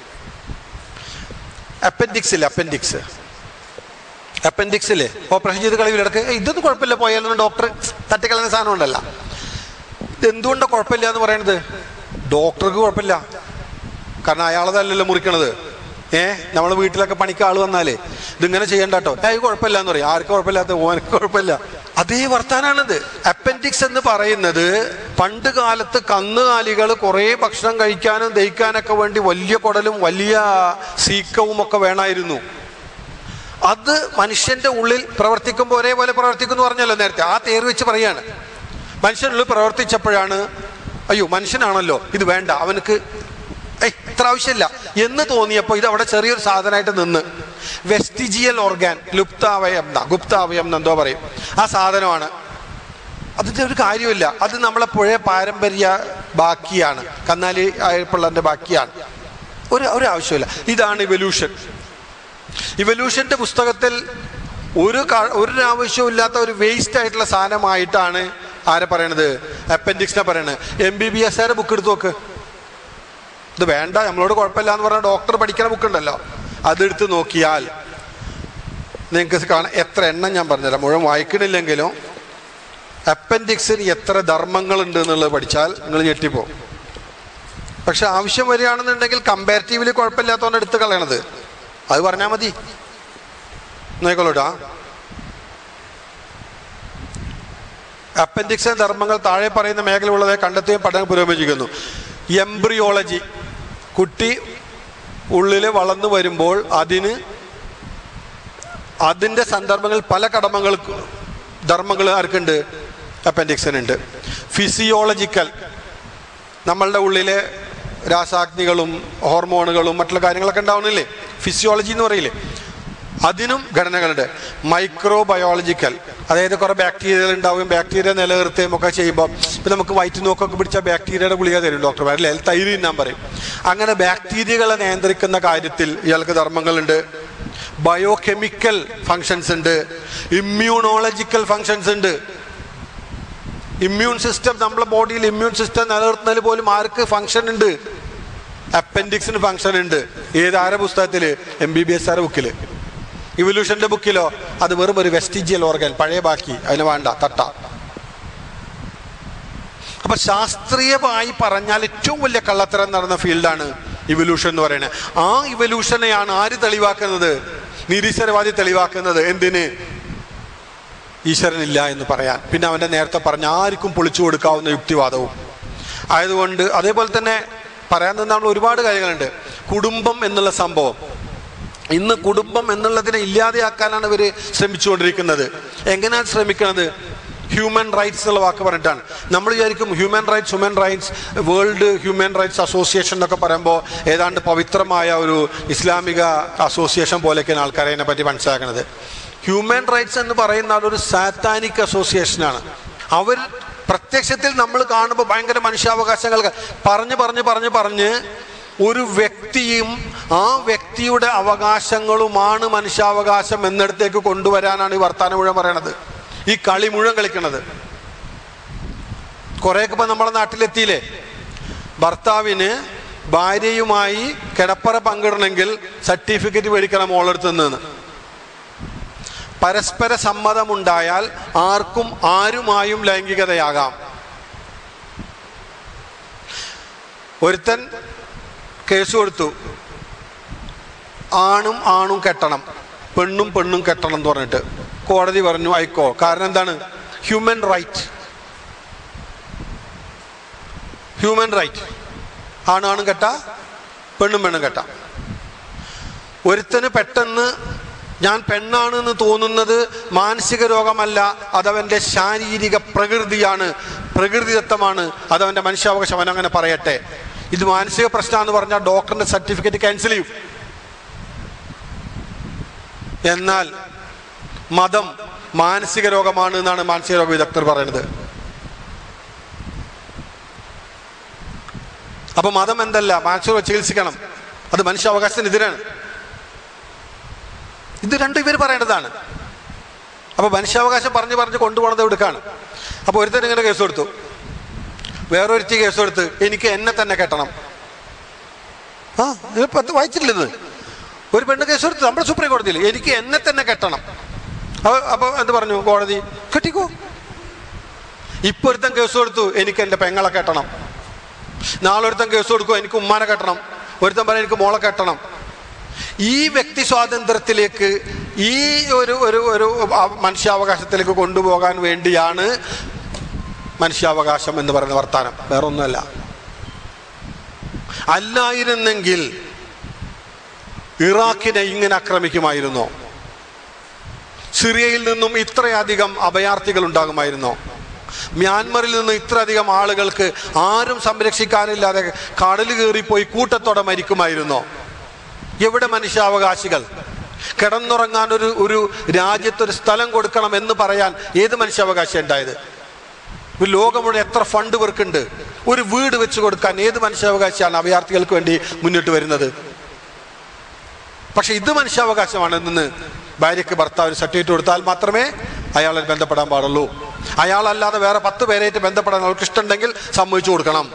അപ്പൻഡിക്സ് ഇല്ല അപ്പൻഡിക്സ് അപ്പൻഡിക്സില് ഓപ്പറേഷൻ ചെയ്ത് കളവിലെടുക്ക് ഇതൊന്നും കുഴപ്പമില്ല പോയാലൊന്നും ഡോക്ടർ തട്ടിക്കളയുന്ന സാധനം ഉണ്ടല്ല ഇത് എന്തുകൊണ്ടാണ് കുഴപ്പമില്ല എന്ന് പറയണത് ഡോക്ടർക്ക് കുഴപ്പമില്ല കാരണം അയാളതല്ലല്ലോ മുറിക്കണത് ഏ നമ്മളെ വീട്ടിലൊക്കെ പണിക്ക് ആള് വന്നാലേ ഇതിങ്ങനെ ചെയ്യണ്ട കേട്ടോ ഏ കുഴപ്പമില്ല എന്ന് പറയും ആർക്കും കുഴപ്പമില്ലാത്ത ഓനക്ക് കുഴപ്പമില്ല അതേ വർത്താനാണിത് അപ്പൻഡിക്സ് എന്ന് പറയുന്നത് പണ്ട് കാലത്ത് കന്നുകാലികൾ കുറേ ഭക്ഷണം കഴിക്കാനും ദഹിക്കാനൊക്കെ വേണ്ടി വലിയ കുടലും വലിയ സീക്കവും ഒക്കെ വേണമായിരുന്നു അത് മനുഷ്യന്റെ ഉള്ളിൽ പ്രവർത്തിക്കുമ്പോൾ ഒരേപോലെ പ്രവർത്തിക്കുന്നു പറഞ്ഞല്ലോ നേരത്തെ ആ തേർ വെച്ച് പറയാണ് മനുഷ്യനുള്ളിൽ പ്രവർത്തിച്ചപ്പോഴാണ് അയ്യോ മനുഷ്യനാണല്ലോ ഇത് വേണ്ട അവനക്ക് ഏയ് ഇത്ര ആവശ്യമില്ല എന്ന് തോന്നിയപ്പോൾ ഇത് അവിടെ ചെറിയൊരു സാധനമായിട്ട് നിന്ന് വെസ്റ്റിജിയൽ ഓർഗാൻ ലുപ്താവയം എന്നാ ഗുപ്താവയം എന്നെന്തോ പറയും ആ സാധനമാണ് അതിന്റെ ഒരു കാര്യമില്ല അത് നമ്മളെ പുഴയ പാരമ്പര്യ ബാക്കിയാണ് കന്നാലി ആയപ്പിള്ളന്റെ ബാക്കിയാണ് ഒരു ഒരു ആവശ്യമില്ല ഇതാണ് ഇവല്യൂഷൻ ഇവല്യൂഷന്റെ പുസ്തകത്തിൽ ഒരു ക- ഒരു ആവശ്യവും ഇല്ലാത്ത ഒരു വേസ്റ്റ് ആയിട്ടുള്ള സാധനമായിട്ടാണ് ആരെ പറയണത് അപ്പൻഡിക്സിനെ പറയണത് M B B S book എടുത്ത് നോക്ക് ഇത് വേണ്ട നമ്മളോട് കുഴപ്പമില്ല എന്ന് പറഞ്ഞ ഡോക്ടർ പഠിക്കുന്ന ബുക്ക് ഉണ്ടല്ലോ അതെടുത്ത് നോക്കിയാൽ നിങ്ങൾക്ക് കാണാം എത്ര എണ്ണം ഞാൻ പറഞ്ഞുതരാം മുഴുവൻ വായിക്കണില്ലെങ്കിലും അപ്പൻഡിക്സിന് എത്ര ധർമ്മങ്ങളുണ്ട് എന്നുള്ളത് പഠിച്ചാൽ നിങ്ങൾ ഞെട്ടിപ്പോവും പക്ഷെ ആവശ്യം വരികയാണെന്നുണ്ടെങ്കിൽ കമ്പാരിറ്റീവ്ലി കുഴപ്പമില്ലാത്തതുകൊണ്ട് എടുത്ത് കളയണത് അത് പറഞ്ഞാൽ മതി നോയിക്കോളൂട്ടാ അപ്പൻഡിക്സ് ധർമ്മങ്ങൾ താഴെ പറയുന്ന മേഖല ഉള്ളതെ കണ്ടെത്തുകയും പഠനം പുരോഗമിച്ചിരിക്കുന്നു എംബ്രിയോളജി കുട്ടി ഉള്ളിൽ വളർന്നു വരുമ്പോൾ അതിന് അതിൻ്റെ സന്ദർഭങ്ങളിൽ പല കടമകൾ ധർമ്മങ്ങൾ ആർക്കുണ്ട് അപ്പൻഡിക്സിനുണ്ട് ഫിസിയോളജിക്കൽ നമ്മളുടെ ഉള്ളിലെ രാസാഗ്നികളും ഹോർമോണുകളും മറ്റുള്ള കാര്യങ്ങളൊക്കെ ഉണ്ടാവുന്നില്ലേ ഫിസിയോളജി എന്ന് പറയില്ലേ അതിനും ഘടനകളുണ്ട് മൈക്രോബയോളജിക്കൽ അതായത് കുറെ ബാക്ടീരിയകൾ ഉണ്ടാവുകയും ബാക്ടീരിയ നിലനിർത്തുകയും ഒക്കെ ചെയ്യുമ്പോൾ ഇപ്പം നമുക്ക് വയറ്റ് നോക്കൊക്കെ പിടിച്ച ബാക്ടീരിയയുടെ ഗുളിക തരും ഡോക്ടർമാർ അല്ലെ തൈര് തിന്നാൻ പറയും അങ്ങനെ ബാക്ടീരിയകളെ നിയന്ത്രിക്കുന്ന കാര്യത്തിൽ ഇയാൾക്ക് ധർമ്മങ്ങളുണ്ട് ബയോകെമിക്കൽ ഫങ്ഷൻസ് ഉണ്ട് ഇമ്മ്യൂണോളജിക്കൽ ഫങ്ഷൻസ് ഉണ്ട് ഇമ്മ്യൂൺ സിസ്റ്റം നമ്മുടെ ബോഡിയിൽ ഇമ്മ്യൂൺ സിസ്റ്റം നിലനിർത്തുന്നതിൽ പോലും ആർക്ക് ഫങ്ഷൻ ഉണ്ട് അപ്പൻഡിക്സിന് ഫങ്ഷൻ ഉണ്ട് ഏത് ആരെ പുസ്തകത്തിൽ എം ബി ബി എസ് ആരെ ബുക്കിൽ ഇവല്യൂഷന്റെ ബുക്കിലോ അത് വെറും ഒരു വെസ്റ്റിജിയൽ ഓർഗൻ പഴയ ബാക്കി അതിന് വേണ്ട തട്ട അപ്പൊ ശാസ്ത്രീയമായി പറഞ്ഞാൽ ഏറ്റവും വലിയ കള്ളത്തരം നടന്ന ഫീൽഡാണ് ഇവല്യൂഷൻ എന്ന് പറയുന്നത് ആ ഇവല്യൂഷനെയാണ് ആര് തെളിവാക്കുന്നത് നിരീശ്വരവാദി തെളിവാക്കുന്നത് എന്തിന് ഈശ്വരനില്ല എന്ന് പറയാൻ പിന്നെ അവന്റെ നേരത്തെ പറഞ്ഞ ആർക്കും പൊളിച്ചു കൊടുക്കാവുന്ന യുക്തിവാദവും ആയതുകൊണ്ട് അതേപോലെ തന്നെ പറയാൻ നിന്നുള്ള ഒരുപാട് കാര്യങ്ങളുണ്ട് കുടുംബം എന്നുള്ള സംഭവം ഇന്ന് കുടുംബം എന്നുള്ളതിനെ ഇല്ലാതെയാക്കാനാണ് ഇവർ ശ്രമിച്ചുകൊണ്ടിരിക്കുന്നത് എങ്ങനെയാണ് ശ്രമിക്കുന്നത് ഹ്യൂമൻ റൈറ്റ്സ് എന്നുള്ള വാക്ക് പറഞ്ഞിട്ടാണ് നമ്മൾ വിചാരിക്കും human rights human rights world human rights association എന്നൊക്കെ പറയുമ്പോൾ ഏതാണ്ട് പവിത്രമായ ഒരു ഇസ്ലാമിക അസോസിയേഷൻ പോലെയൊക്കെയാണ് ആൾക്കാരെ അതിനെ പറ്റി മനസ്സിലാക്കുന്നത് ഹ്യൂമൻ റൈറ്റ്സ് എന്ന് പറയുന്ന ഒരു സാത്താനിക് അസോസിയേഷനാണ് അവർ പ്രത്യക്ഷത്തിൽ നമ്മൾ കാണുമ്പോൾ ഭയങ്കര മനുഷ്യാവകാശങ്ങൾ പറഞ്ഞ് പറഞ്ഞ് പറഞ്ഞ് പറഞ്ഞ് ഒരു വ്യക്തിയും ആ വ്യക്തിയുടെ അവകാശങ്ങളുമാണ് മനുഷ്യാവകാശം എന്നിടത്തേക്ക് കൊണ്ടുവരാനാണ് ഈ വർത്താനം മുഴുവൻ പറയണത് ഈ കളി മുഴുവൻ കളിക്കണത് കുറേയൊക്കെ ഇപ്പം നമ്മുടെ നാട്ടിലെത്തിയില്ലേ ഭർത്താവിന് ഭാര്യയുമായി കിടപ്പറ പങ്കിടണമെങ്കിൽ സർട്ടിഫിക്കറ്റ് മേടിക്കണം മോളെടുത്ത് നിന്ന് പരസ്പര സമ്മതമുണ്ടായാൽ ആർക്കും ആരുമായും ലൈംഗികതയാകാം ഒരുത്തൻ കേസ് കൊടുത്തു ആണും ആണും കെട്ടണം പെണ്ണും പെണ്ണും കെട്ടണം എന്ന് പറഞ്ഞിട്ട് കോടതി പറഞ്ഞു അയക്കോ കാരണം എന്താണ് ഹ്യൂമൻ റൈറ്റ് ഹ്യൂമൻ റൈറ്റ് ആണാണും കെട്ടാ പെണ്ണും പെണ്ണും കെട്ടാം ഒരുത്തന് പെട്ടെന്ന് ഞാൻ പെണ്ണാണ് എന്ന് തോന്നുന്നത് മാനസിക രോഗമല്ല അതവൻ്റെ ശാരീരിക പ്രകൃതിയാണ് പ്രകൃതിദത്തമാണ് അതവൻ്റെ മനുഷ്യാവകാശം അവൻ അങ്ങനെ പറയട്ടെ ഇത് മാനസിക പ്രശ്നമാണെന്ന് പറഞ്ഞാൽ ഡോക്ടറിന്റെ സർട്ടിഫിക്കറ്റ് ക്യാൻസൽ ചെയ്യും എന്നാൽ മതം മാനസിക രോഗമാണ് എന്നാണ് മാനസിക രോഗ വിദഗ്ധർ പറയുന്നത് അപ്പൊ മതം എന്തല്ല മാനസിക രോഗം ചികിത്സിക്കണം അത് മനുഷ്യാവകാശത്തിനെതിരാണ് ഇത് രണ്ടും ഇവർ പറയേണ്ടതാണ് അപ്പൊ മനുഷ്യാവകാശം പറഞ്ഞ് പറഞ്ഞ് കൊണ്ടുപോകുന്നത് എവിടേക്കാണ് അപ്പൊ ഒരുത്തൻ ഇങ്ങനെ കേസ് കൊടുത്തു വേറൊരുത്തി കേസ് കൊടുത്ത് എനിക്ക് എന്നെ തന്നെ കെട്ടണം ആ ഇത് പത്ത് വായിച്ചിട്ടില്ലെന്ന് ഒരു പെണ്ണ് കേസ് കൊടുത്ത് നമ്മുടെ സുപ്രീം കോടതിയിൽ എനിക്ക് എന്നെ തന്നെ കെട്ടണം അപ്പൊ അപ്പൊ എന്ത് പറഞ്ഞു കോടതി കെട്ടിക്കോ ഇപ്പൊ ഒരുത്തൻ കേസ് കൊടുത്തു എനിക്ക് എൻ്റെ പെങ്ങളെ കെട്ടണം നാളെ ഒരുത്തൻ കേസ് കൊടുക്കും എനിക്ക് ഉമ്മാനെ കെട്ടണം ഒരുത്തൻ പറയാം എനിക്ക് മോളെ കെട്ടണം ഈ വ്യക്തി സ്വാതന്ത്ര്യത്തിലേക്ക് ഈ ഒരു ഒരു ഒരു ആ- മനുഷ്യാവകാശത്തിലേക്ക് കൊണ്ടുപോകാൻ വേണ്ടിയാണ് മനുഷ്യാവകാശം എന്ന് പറയുന്ന വർത്താനം വേറെ ഒന്നുമല്ല അല്ലായിരുന്നെങ്കിൽ ഇറാഖിനെ ഇങ്ങനെ ആക്രമിക്കുമായിരുന്നോ സിറിയയിൽ നിന്നും ഇത്രയധികം അഭയാർത്ഥികൾ ഉണ്ടാകുമായിരുന്നോ മ്യാൻമറിൽ നിന്ന് ഇത്രയധികം ആളുകൾക്ക് ആരും സംരക്ഷിക്കാനില്ലാതെ കടൽ കയറിപ്പോയി കൂട്ടത്തോടെ മരിക്കുമായിരുന്നോ എവിടെ മനുഷ്യാവകാശികൾ കിടന്നുറങ്ങാൻ ഒരു ഒരു രാജ്യത്തൊരു സ്ഥലം കൊടുക്കണം എന്ന് പറയാൻ ഏത് മനുഷ്യാവകാശം ഉണ്ടായത് ഒരു ലോകം മുഴുവൻ എത്ര ഫണ്ട് ഇവർക്കുണ്ട് ഒരു വീട് വെച്ച് കൊടുക്കാൻ ഏത് മനുഷ്യാവകാശമാണ് അഭയാർത്ഥികൾക്ക് വേണ്ടി മുന്നിട്ട് വരുന്നത് പക്ഷെ ഇത് മനുഷ്യാവകാശമാണ് നിന്ന് ഭാര്യയ്ക്ക് ഭർത്താവിന് സർട്ടിഫിക്കറ്റ് കൊടുത്താൽ മാത്രമേ അയാളെ ബന്ധപ്പെടാൻ പാടുള്ളൂ അയാളല്ലാതെ വേറെ പത്ത് പേരായിട്ട് ബന്ധപ്പെടാൻ അവർക്ക് ഇഷ്ടമുണ്ടെങ്കിൽ സമ്മതിച്ചു കൊടുക്കണം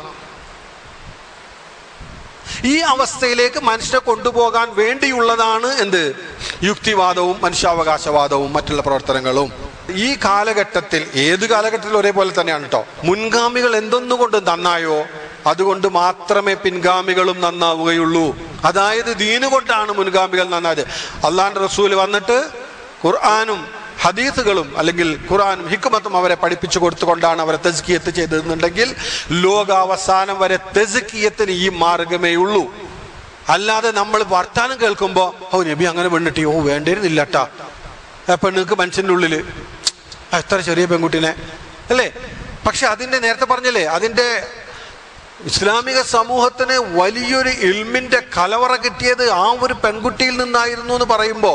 ഈ അവസ്ഥയിലേക്ക് മനുഷ്യനെ കൊണ്ടുപോകാൻ വേണ്ടിയുള്ളതാണ് എന്ത് യുക്തിവാദവും മനുഷ്യാവകാശവാദവും മറ്റുള്ള പ്രവർത്തനങ്ങളും ഈ കാലഘട്ടത്തിൽ ഏത് കാലഘട്ടത്തിൽ ഒരേപോലെ തന്നെയാണ് കേട്ടോ മുൻഗാമികൾ എന്തൊന്നുകൊണ്ട് നന്നായോ അതുകൊണ്ട് മാത്രമേ പിൻഗാമികളും നന്നാവുകയുള്ളൂ അതായത് ദീന് കൊണ്ടാണ് മുൻഗാമികൾ നന്നായത് അള്ളാന്റെ റസൂൽ വന്നിട്ട് ഖുർആാനും ഹദീസുകളും അല്ലെങ്കിൽ ഖുർആാനും ഹിക്കുമത്തും അവരെ പഠിപ്പിച്ചു കൊടുത്തുകൊണ്ടാണ് അവരെ തെസ്കിയത്ത് ചെയ്തതെന്നുണ്ടെങ്കിൽ ലോകാവസാനം വരെ തെസ്കിയത്തിന് ഈ മാർഗമേ ഉള്ളൂ അല്ലാതെ നമ്മൾ വർത്താനം കേൾക്കുമ്പോൾ ഓ നബി അങ്ങനെ പെണ്ണിട്ടി ഓ വേണ്ടിയിരുന്നില്ല കേട്ടാ ആ പെണ്ണുങ്ങൾക്ക് മനുഷ്യൻ്റെ ഉള്ളിൽ എത്ര ചെറിയ പെൺകുട്ടീനെ അല്ലേ പക്ഷെ അതിൻ്റെ നേരത്തെ പറഞ്ഞില്ലേ അതിൻ്റെ ഇസ്ലാമിക സമൂഹത്തിന് വലിയൊരു ഇൽമിന്റെ കലവറ കിട്ടിയത് ആ ഒരു പെൺകുട്ടിയിൽ നിന്നായിരുന്നു എന്ന് പറയുമ്പോൾ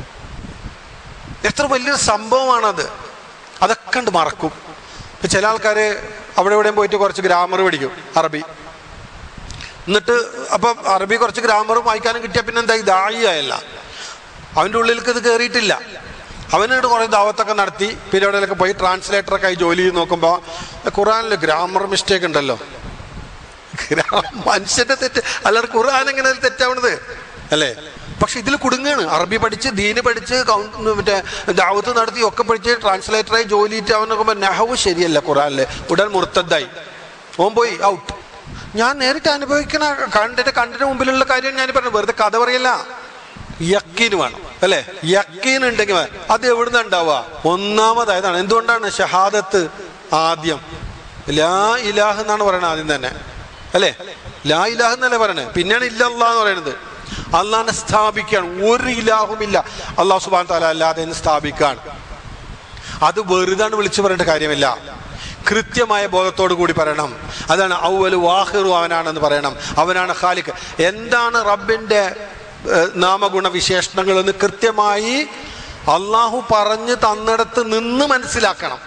എത്ര വലിയൊരു സംഭവമാണത് അതൊക്കെ കണ്ട് മറക്കും ഇപ്പൊ ചില ആൾക്കാർ അവിടെ എവിടെയും പോയിട്ട് കുറച്ച് ഗ്രാമർ പഠിക്കും അറബി എന്നിട്ട് അപ്പം അറബി കുറച്ച് ഗ്രാമറും വായിക്കാനും കിട്ടിയ പിന്നെ എന്താ ഇതായില്ല അവൻ്റെ ഉള്ളിലേക്ക് ഇത് കയറിയിട്ടില്ല അവനോട് കുറേ ദാവത്തൊക്കെ നടത്തി പിന്നെ എവിടെയൊക്കെ പോയി ട്രാൻസ്ലേറ്ററൊക്കെ ആയി ജോലി ചെയ്ത് നോക്കുമ്പോൾ ഖുറാനിൽ ഗ്രാമർ മിസ്റ്റേക്ക് ഉണ്ടല്ലോ ഗ്രാ- മനുഷ്യന്റെ തെറ്റ് അല്ലാതെ ഖുർആൻ എങ്ങനെ തെറ്റാവണത് അല്ലേ പക്ഷെ ഇതിൽ കുടുങ്ങാണ് അറബി പഠിച്ച് ദീന് പഠിച്ച് കൗ- മറ്റേ ദാവത്ത് നടത്തി ഒക്കെ പഠിച്ച് ട്രാൻസ്ലേറ്ററായി ജോലി ചെയ്തിട്ട് അവൻ നോക്കുമ്പോൾ നഹവ് ശരിയല്ല ഖുറാനില് ഉടൻ മുർത്തദ്ദായി ഓൻ പോയി ഔട്ട് ഞാൻ നേരിട്ട് അനുഭവിക്കണ കണ്ടിട്ട് കണ്ടിട്ട് മുമ്പിലുള്ള കാര്യം ഞാൻ പറഞ്ഞു വെറുതെ കഥ പറയല്ല യക്കീന് വേണം അല്ലെ യക്കീൻ ഉണ്ടെങ്കിൽ മതി. അത് എവിടുന്ന് ഉണ്ടാവുക ഒന്നാമതായതാണ് എന്തുകൊണ്ടാണ് ഷഹാദത്ത് ആദ്യം ലാ ഇലാഹ് എന്നാണ് പറയുന്നത് ആദ്യം തന്നെ അല്ലേ ലാ ഇലാഹ് എന്നല്ലേ പറയണത് പിന്നെയാണ് ഇല്ല അള്ളാഹ് എന്ന് പറയുന്നത് അള്ളാഹിനെ സ്ഥാപിക്കുകയാണ് ഒരു ഇലാഹും ഇല്ല അള്ളാഹു സുബാൻ താല അല്ലാതെ എന്ന് സ്ഥാപിക്കുകയാണ് അത് വെറുതാണ് വിളിച്ചു പറയേണ്ട കാര്യമില്ല കൃത്യമായ ബോധത്തോടു കൂടി പറയണം അതാണ് ഔവല് വാഹിറു അവനാണെന്ന് പറയണം അവനാണ് ഖാലിഖ് എന്താണ് റബ്ബിന്റെ ഏഹ്, നാമഗുണ വിശേഷണങ്ങൾ എന്ന് കൃത്യമായി അള്ളാഹു പറഞ്ഞു തന്നിടത്ത് നിന്ന് മനസ്സിലാക്കണം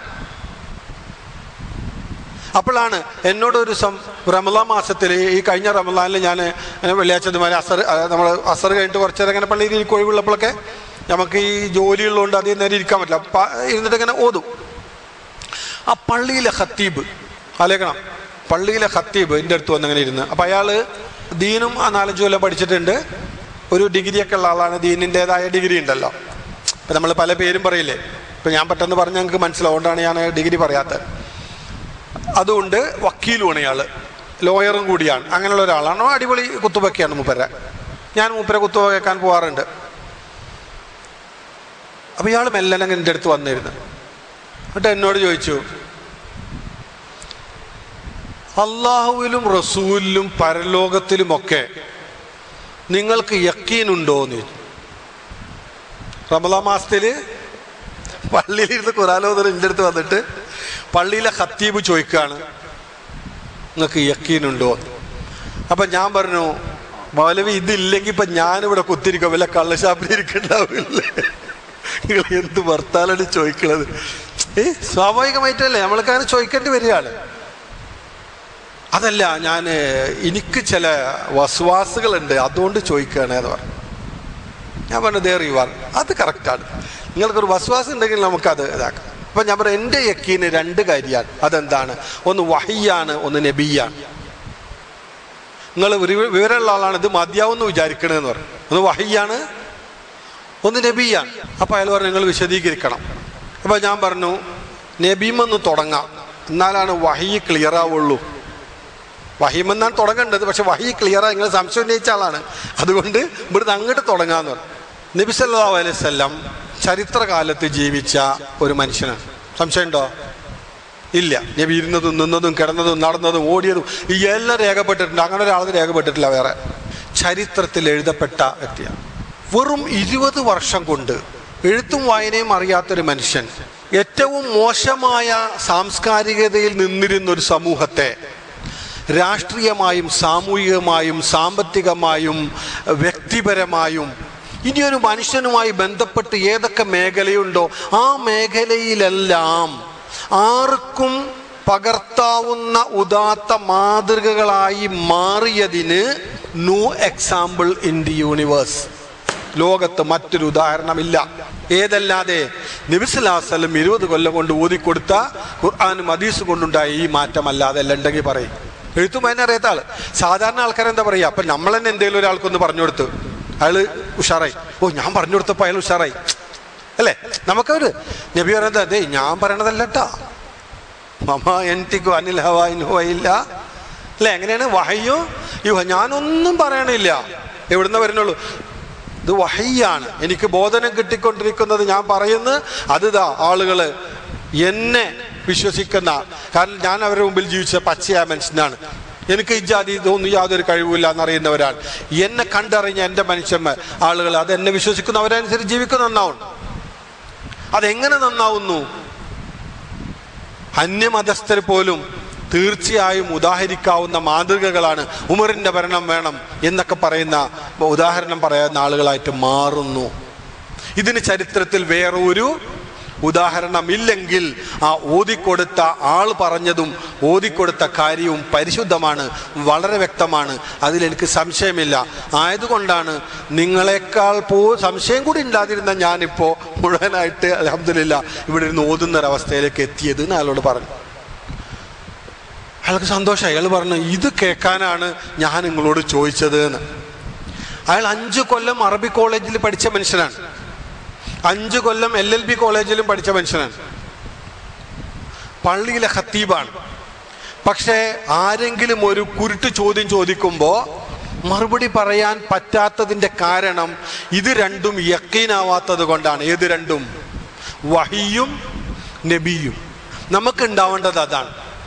അപ്പോഴാണ് എന്നോട് ഒരു സം റമലാൻ മാസത്തിൽ ഈ കഴിഞ്ഞ റമലാനിൽ ഞാൻ വെള്ളിയാഴ്ച ഇതുമാതിരി അസർ നമ്മൾ അസർ കഴിഞ്ഞിട്ട് കുറച്ച് നേരം ഇങ്ങനെ പള്ളിയിൽ ഇരിക്കും ഒഴിവുള്ളപ്പോഴൊക്കെ നമുക്ക് ഈ ജോലിയുള്ളതുകൊണ്ട് അധികം നേരം ഇരിക്കാൻ പറ്റില്ല പ- ഇരുന്നിട്ട് ഇങ്ങനെ ഓതും ആ പള്ളിയിലെ ഖത്തീബ് ആലോചിക്കണം പള്ളിയിലെ ഖത്തീബ് എൻ്റെ അടുത്ത് വന്ന് അങ്ങനെ ഇരുന്ന് അപ്പം അയാൾ ദീനും ആ നാലഞ്ച് കൊല്ലം പഠിച്ചിട്ടുണ്ട് ഒരു ഡിഗ്രിയൊക്കെ ഉള്ള ആളാണ് ദീനിൻ്റെതായ ഡിഗ്രി ഉണ്ടല്ലോ ഇപ്പം നമ്മൾ പല പേരും പറയില്ലേ ഇപ്പം ഞാൻ പെട്ടെന്ന് പറഞ്ഞ് ഞങ്ങൾക്ക് മനസ്സിലാവും അതുകൊണ്ടാണ് ഞാൻ ഡിഗ്രി പറയാത്തത് അതുകൊണ്ട് വക്കീലുമാണ് ഇയാൾ ലോയറും കൂടിയാണ് അങ്ങനെയുള്ള ഒരാളാണ് അടിപൊളി കുത്തുവൊക്കെയാണ് മൂപ്പര ഞാൻ മൂപ്പരെ കുത്തുവ കേൾക്കാൻ പോവാറുണ്ട് അപ്പം ഇയാൾ മെല്ലനെ എൻ്റെ അടുത്ത് വന്നിരുന്നു എന്നിട്ട് എന്നോട് ചോദിച്ചു അള്ളാഹുവിലും റസൂലിലും പരലോകത്തിലുമൊക്കെ നിങ്ങൾക്ക് യക്കീനുണ്ടോ എന്ന് ചോദിച്ചു റമദാ മാസത്തിൽ പള്ളിയിലിരുന്ന് ഖുറാലോദർ എൻ്റെ അടുത്ത് വന്നിട്ട് പള്ളിയിലെ ഖത്തീബ് ചോദിക്കുകയാണ് നിങ്ങൾക്ക് യക്കീനുണ്ടോ അപ്പം ഞാൻ പറഞ്ഞു മൗലവി ഇതില്ലെങ്കിൽ ഇപ്പം ഞാനിവിടെ കുത്തിരിക്കും വല്ല കള്ളശാപ്പിൽ ഇരിക്കണ്ടാവില്ലേ നിങ്ങൾ എന്ത് വർത്താലാണ് ചോദിക്കണത് ഏ സ്വാഭാവികമായിട്ടല്ലേ നമ്മൾക്ക് അങ്ങനെ ചോദിക്കേണ്ടി വരികയാണ് അതല്ല ഞാൻ എനിക്ക് ചില വസ്വാസുകളുണ്ട് അതുകൊണ്ട് ചോദിക്കുകയാണ് എന്ന് പറഞ്ഞു ഞാൻ പറഞ്ഞു ദേ റിവാർ അത് കറക്റ്റാണ് നിങ്ങൾക്കൊരു വസ്വാസം ഉണ്ടെങ്കിൽ നമുക്കത് ഇതാക്കാം അപ്പം ഞാൻ പറഞ്ഞു എൻ്റെ യക്കീന് രണ്ട് കാര്യമാണ് അതെന്താണ് ഒന്ന് വഹിയാണ് ഒന്ന് നബിയാണ് നിങ്ങൾ വിവരമുള്ള ആളാണ് ഇത് മതിയാവുമെന്ന് വിചാരിക്കണമെന്ന് പറഞ്ഞു ഒന്ന് വഹിയാണ് ഒന്ന് നബിയാണ് അപ്പോൾ അയാൾ പറഞ്ഞു നിങ്ങൾ വിശദീകരിക്കണം അപ്പോൾ ഞാൻ പറഞ്ഞു നബീമെന്ന് തുടങ്ങാം എന്നാലാണ് വഹി ക്ലിയർ ആവുള്ളൂ വഹീമെന്നാണ് തുടങ്ങേണ്ടത് പക്ഷെ വഹി ക്ലിയർ നിങ്ങൾ സംശയം ഉന്നയിച്ച ആളാണ് അതുകൊണ്ട് ഇവിടുന്ന് അങ്ങോട്ട് തുടങ്ങാന്ന് പറഞ്ഞു നബി സല്ലല്ലാഹു അലൈഹി വസല്ലം ചരിത്രകാലത്ത് ജീവിച്ച ഒരു മനുഷ്യനാണ് സംശയമുണ്ടോ ഇല്ല നബി ഇരുന്നതും നിന്നതും കിടന്നതും നടന്നതും ഓടിയതും ഈ എല്ലാം രേഖപ്പെട്ടിട്ടുണ്ട് അങ്ങനെ ഒരാൾ രേഖപ്പെട്ടിട്ടില്ല വേറെ ചരിത്രത്തിൽ എഴുതപ്പെട്ട വ്യക്തിയാണ് വെറും ഇരുപത് വർഷം കൊണ്ട് എഴുത്തും വായനയും അറിയാത്തൊരു മനുഷ്യൻ ഏറ്റവും മോശമായ സാംസ്കാരികതയിൽ നിന്നിരുന്ന ഒരു സമൂഹത്തെ രാഷ്ട്രീയമായും സാമൂഹികമായും സാമ്പത്തികമായും വ്യക്തിപരമായും ഇനിയൊരു മനുഷ്യനുമായി ബന്ധപ്പെട്ട് ഏതൊക്കെ മേഖലയുണ്ടോ ആ മേഖലയിലെല്ലാം ആർക്കും പകർത്താവുന്ന ഉദാത്ത മാതൃകകളായി മാറിയതിന് no example in the universe ലോകത്ത് മറ്റൊരു ഉദാഹരണമില്ല ഏതല്ലാതെ നബിസ്ലാസ്ലം ഇരുപത് കൊല്ലം കൊണ്ട് ഊതിക്കൊടുത്ത ഖുർആാനും ഹദീസ് കൊണ്ടുണ്ടായ ഈ മാറ്റമല്ലാതെ എല്ലാം ഉണ്ടെങ്കിൽ പറയും എഴുത്തും അതിനെ അറിയാത്ത ആള് സാധാരണ ആൾക്കാർ എന്താ പറയുക അപ്പൊ നമ്മൾ തന്നെ എന്തെങ്കിലും ഒരാൾക്കൊന്ന് പറഞ്ഞു കൊടുത്തു അയാള് ഉഷാറായി ഓ ഞാൻ പറഞ്ഞു കൊടുത്തപ്പോൾ അയാൾ ഉഷാറായി അല്ലേ നമുക്കവര് നബി പറയുന്നത് അതെ ഞാൻ പറയണതല്ലട്ടാ മമ എനിക്കു അനിൽ ഹവായില്ല അല്ലെ എങ്ങനെയാണ് വഹയ്യോ യുഹ ഞാനൊന്നും പറയണില്ല എവിടുന്ന് വരുന്നുള്ളൂ ഇത് വഹയ്യാണ് എനിക്ക് ബോധനം കിട്ടിക്കൊണ്ടിരിക്കുന്നത് ഞാൻ പറയുന്നു അതിതാ ആളുകള് എന്നെ വിശ്വസിക്കുന്ന കാരണം ഞാൻ അവരുടെ മുമ്പിൽ ജീവിച്ച പച്ചയായ മനുഷ്യനാണ് എനിക്ക് ഈ ജാതി ഇതൊന്നും യാതൊരു കഴിവില്ല എന്നറിയുന്ന ഒരാൾ എന്നെ കണ്ടറിഞ്ഞ എൻ്റെ മനുഷ്യന്മാർ ആളുകൾ അത് എന്നെ വിശ്വസിക്കുന്ന അവരനുസരിച്ച് ജീവിക്കുന്ന നന്നാവും അതെങ്ങനെ നന്നാവുന്നു അന്യമതസ്ഥർ പോലും തീർച്ചയായും ഉദാഹരിക്കാവുന്ന മാതൃകകളാണ് ഉമറിന്റെ ഭരണം വേണം എന്നൊക്കെ പറയുന്ന ഉദാഹരണം പറയുന്ന ആളുകളായിട്ട് മാറുന്നു ഇതിന് ചരിത്രത്തിൽ വേറെ ഒരു ഉദാഹരണം ഇല്ലെങ്കിൽ ആ ഓതിക്കൊടുത്ത ആൾ പറഞ്ഞതും ഓതിക്കൊടുത്ത കാര്യവും പരിശുദ്ധമാണ് വളരെ വ്യക്തമാണ് അതിലെനിക്ക് സംശയമില്ല ആയതുകൊണ്ടാണ് നിങ്ങളെക്കാൾ പോ സംശയം കൂടി ഇല്ലാതിരുന്ന ഞാനിപ്പോൾ മുഴുവനായിട്ട് അലഹമില്ല ഇവിടെ ഇരുന്ന് ഓതുന്ന ഒരവസ്ഥയിലേക്ക് എത്തിയത് എന്ന് അയാളോട് പറഞ്ഞു അയാൾക്ക് സന്തോഷം അയാൾ പറഞ്ഞു ഇത് കേൾക്കാനാണ് ഞാൻ നിങ്ങളോട് ചോദിച്ചത് എന്ന് അയാൾ അഞ്ചു കൊല്ലം അറബി കോളേജിൽ പഠിച്ച മനുഷ്യനാണ് അഞ്ചു കൊല്ലം എൽ എൽ ബി കോളേജിലും പഠിച്ച മനുഷ്യനാണ് പള്ളിയിലെ ഖത്തീബാണ് പക്ഷേ ആരെങ്കിലും ഒരു കുരുട്ട് ചോദ്യം ചോദിക്കുമ്പോൾ മറുപടി പറയാൻ പറ്റാത്തതിൻ്റെ കാരണം ഇത് രണ്ടും യക്കീനാവാത്തത് കൊണ്ടാണ് ഏത് രണ്ടും വഹിയും നബിയും നമുക്ക് ഉണ്ടാവേണ്ടത് അതാണ്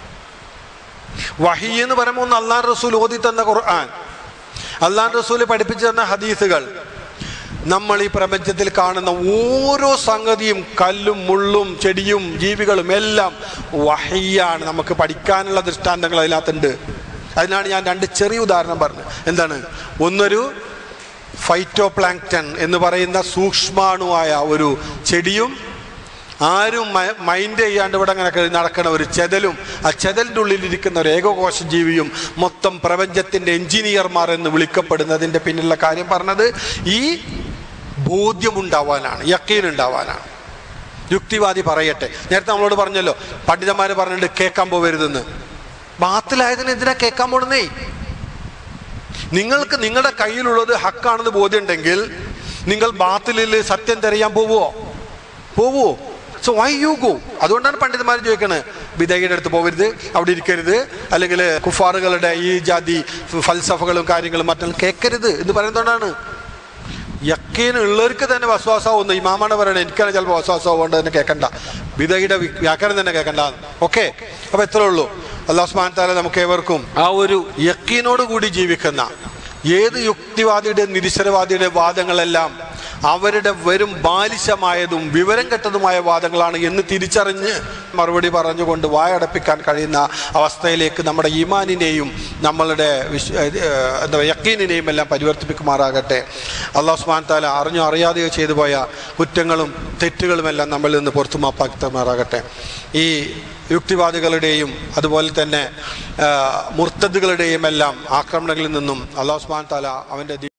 വഹി എന്ന് പറയുമ്പോൾ ഒന്ന് അള്ളാൻ റസൂൽ ഓതി തന്ന ഖുർആൻ അള്ളാൻ റസൂൽ പഠിപ്പിച്ചു തന്ന ഹദീസുകൾ നമ്മൾ ഈ പ്രപഞ്ചത്തിൽ കാണുന്ന ഓരോ സംഗതിയും കല്ലും മുള്ളും ചെടിയും ജീവികളും എല്ലാം വഹിയാണ് നമുക്ക് പഠിക്കാനുള്ള ദൃഷ്ടാന്തങ്ങൾ അതിനകത്തുണ്ട് അതിനാണ് ഞാൻ രണ്ട് ചെറിയ ഉദാഹരണം പറഞ്ഞത് എന്താണ് ഒന്നൊരു ഫൈറ്റോ പ്ലാങ്ക്ടൺ എന്ന് പറയുന്ന സൂക്ഷ്മാണുവായ ഒരു ചെടിയും ആരും മൈൻഡ് ചെയ്യാണ്ട് ഇവിടെ അങ്ങനെ നടക്കുന്ന ഒരു ചെതലും ആ ചെതലിൻ്റെ ഉള്ളിലിരിക്കുന്ന ഒരു ഏകകോശ ജീവിയും മൊത്തം പ്രപഞ്ചത്തിൻ്റെ എഞ്ചിനീയർമാർ എന്ന് വിളിക്കപ്പെടുന്നതിൻ്റെ പിന്നിലുള്ള കാര്യം പറഞ്ഞത് ഈ ബോധ്യമുണ്ടാവാനാണ് യക്കീൻ ഉണ്ടാവാനാണ് യുക്തിവാദി പറയട്ടെ നേരത്തെ നമ്മളോട് പറഞ്ഞല്ലോ പണ്ഡിതന്മാർ പറഞ്ഞിട്ട് കേൾക്കാൻ പോവരുതെന്ന് ബാത്തിലായതിന് എന്തിനാ കേൾക്കാൻ പോടുന്നേ നിങ്ങൾക്ക് നിങ്ങളുടെ കയ്യിലുള്ളത് ഹക്കാണെന്ന് ബോധ്യമുണ്ടെങ്കിൽ നിങ്ങൾ ബാത്തിലിൽ സത്യം തിരയാൻ പോവുമോ പോവുമോ സോ വൈ യു ഗോ അതുകൊണ്ടാണ് പണ്ഡിതന്മാർ ചോദിക്കുന്നത് വിദേഹിയുടെ അടുത്ത് പോകരുത് അവിടെ ഇരിക്കരുത് അല്ലെങ്കിൽ കുഫാറുകളുടെ ഈ ജാതി ഫൽസഫകളും കാര്യങ്ങളും മറ്റും കേൾക്കരുത് എന്ന് പറയുന്നതുകൊണ്ടാണ് യക്കീന് ഉള്ളവർക്ക് തന്നെ വസ്വാസാവുന്നു ഇമാമാണ് പറയണത് എനിക്കാണ് ചിലപ്പോൾ വസ്വാസാവുകൊണ്ട് തന്നെ കേൾക്കണ്ട വിധയുടെ വ്യാഖ്യാനം തന്നെ കേൾക്കണ്ട ഓക്കെ അപ്പൊ എത്ര ഉള്ളൂ അള്ളാഹു സ്മാൻ താല നമുക്ക് ഏവർക്കും ആ ഒരു യക്കീനോട് കൂടി ജീവിക്കുന്ന ഏത് യുക്തിവാദിയുടെ നിരീശ്വരവാദിയുടെ വാദങ്ങളെല്ലാം അവരുടെ വെറും ബാലിശമായതും വിവരം കെട്ടതുമായ വാദങ്ങളാണ് എന്ന് തിരിച്ചറിഞ്ഞ് മറുപടി പറഞ്ഞുകൊണ്ട് വായടപ്പിക്കാൻ കഴിയുന്ന അവസ്ഥയിലേക്ക് നമ്മുടെ ഈമാനിനെയും നമ്മളുടെ വിശ് ഏഹ് എന്താ പറയുക യക്കീനിനെയും എല്ലാം പരിവർത്തിപ്പിക്കുമാറാകട്ടെ അള്ളാഹു സുബ്ഹാനഹു താല അറിഞ്ഞോ അറിയാതെയോ ചെയ്തു പോയ കുറ്റങ്ങളും തെറ്റുകളുമെല്ലാം നമ്മളിൽ നിന്ന് പുറത്തു മാപ്പാക്കുമാറാകട്ടെ ഈ യുക്തിവാദികളുടെയും അതുപോലെ തന്നെ ആ, മുർത്തദ്ദുകളുടെയും എല്ലാം ആക്രമണങ്ങളിൽ നിന്നും അള്ളാഹു സുബ്ഹാനഹു താല അവൻ്റെ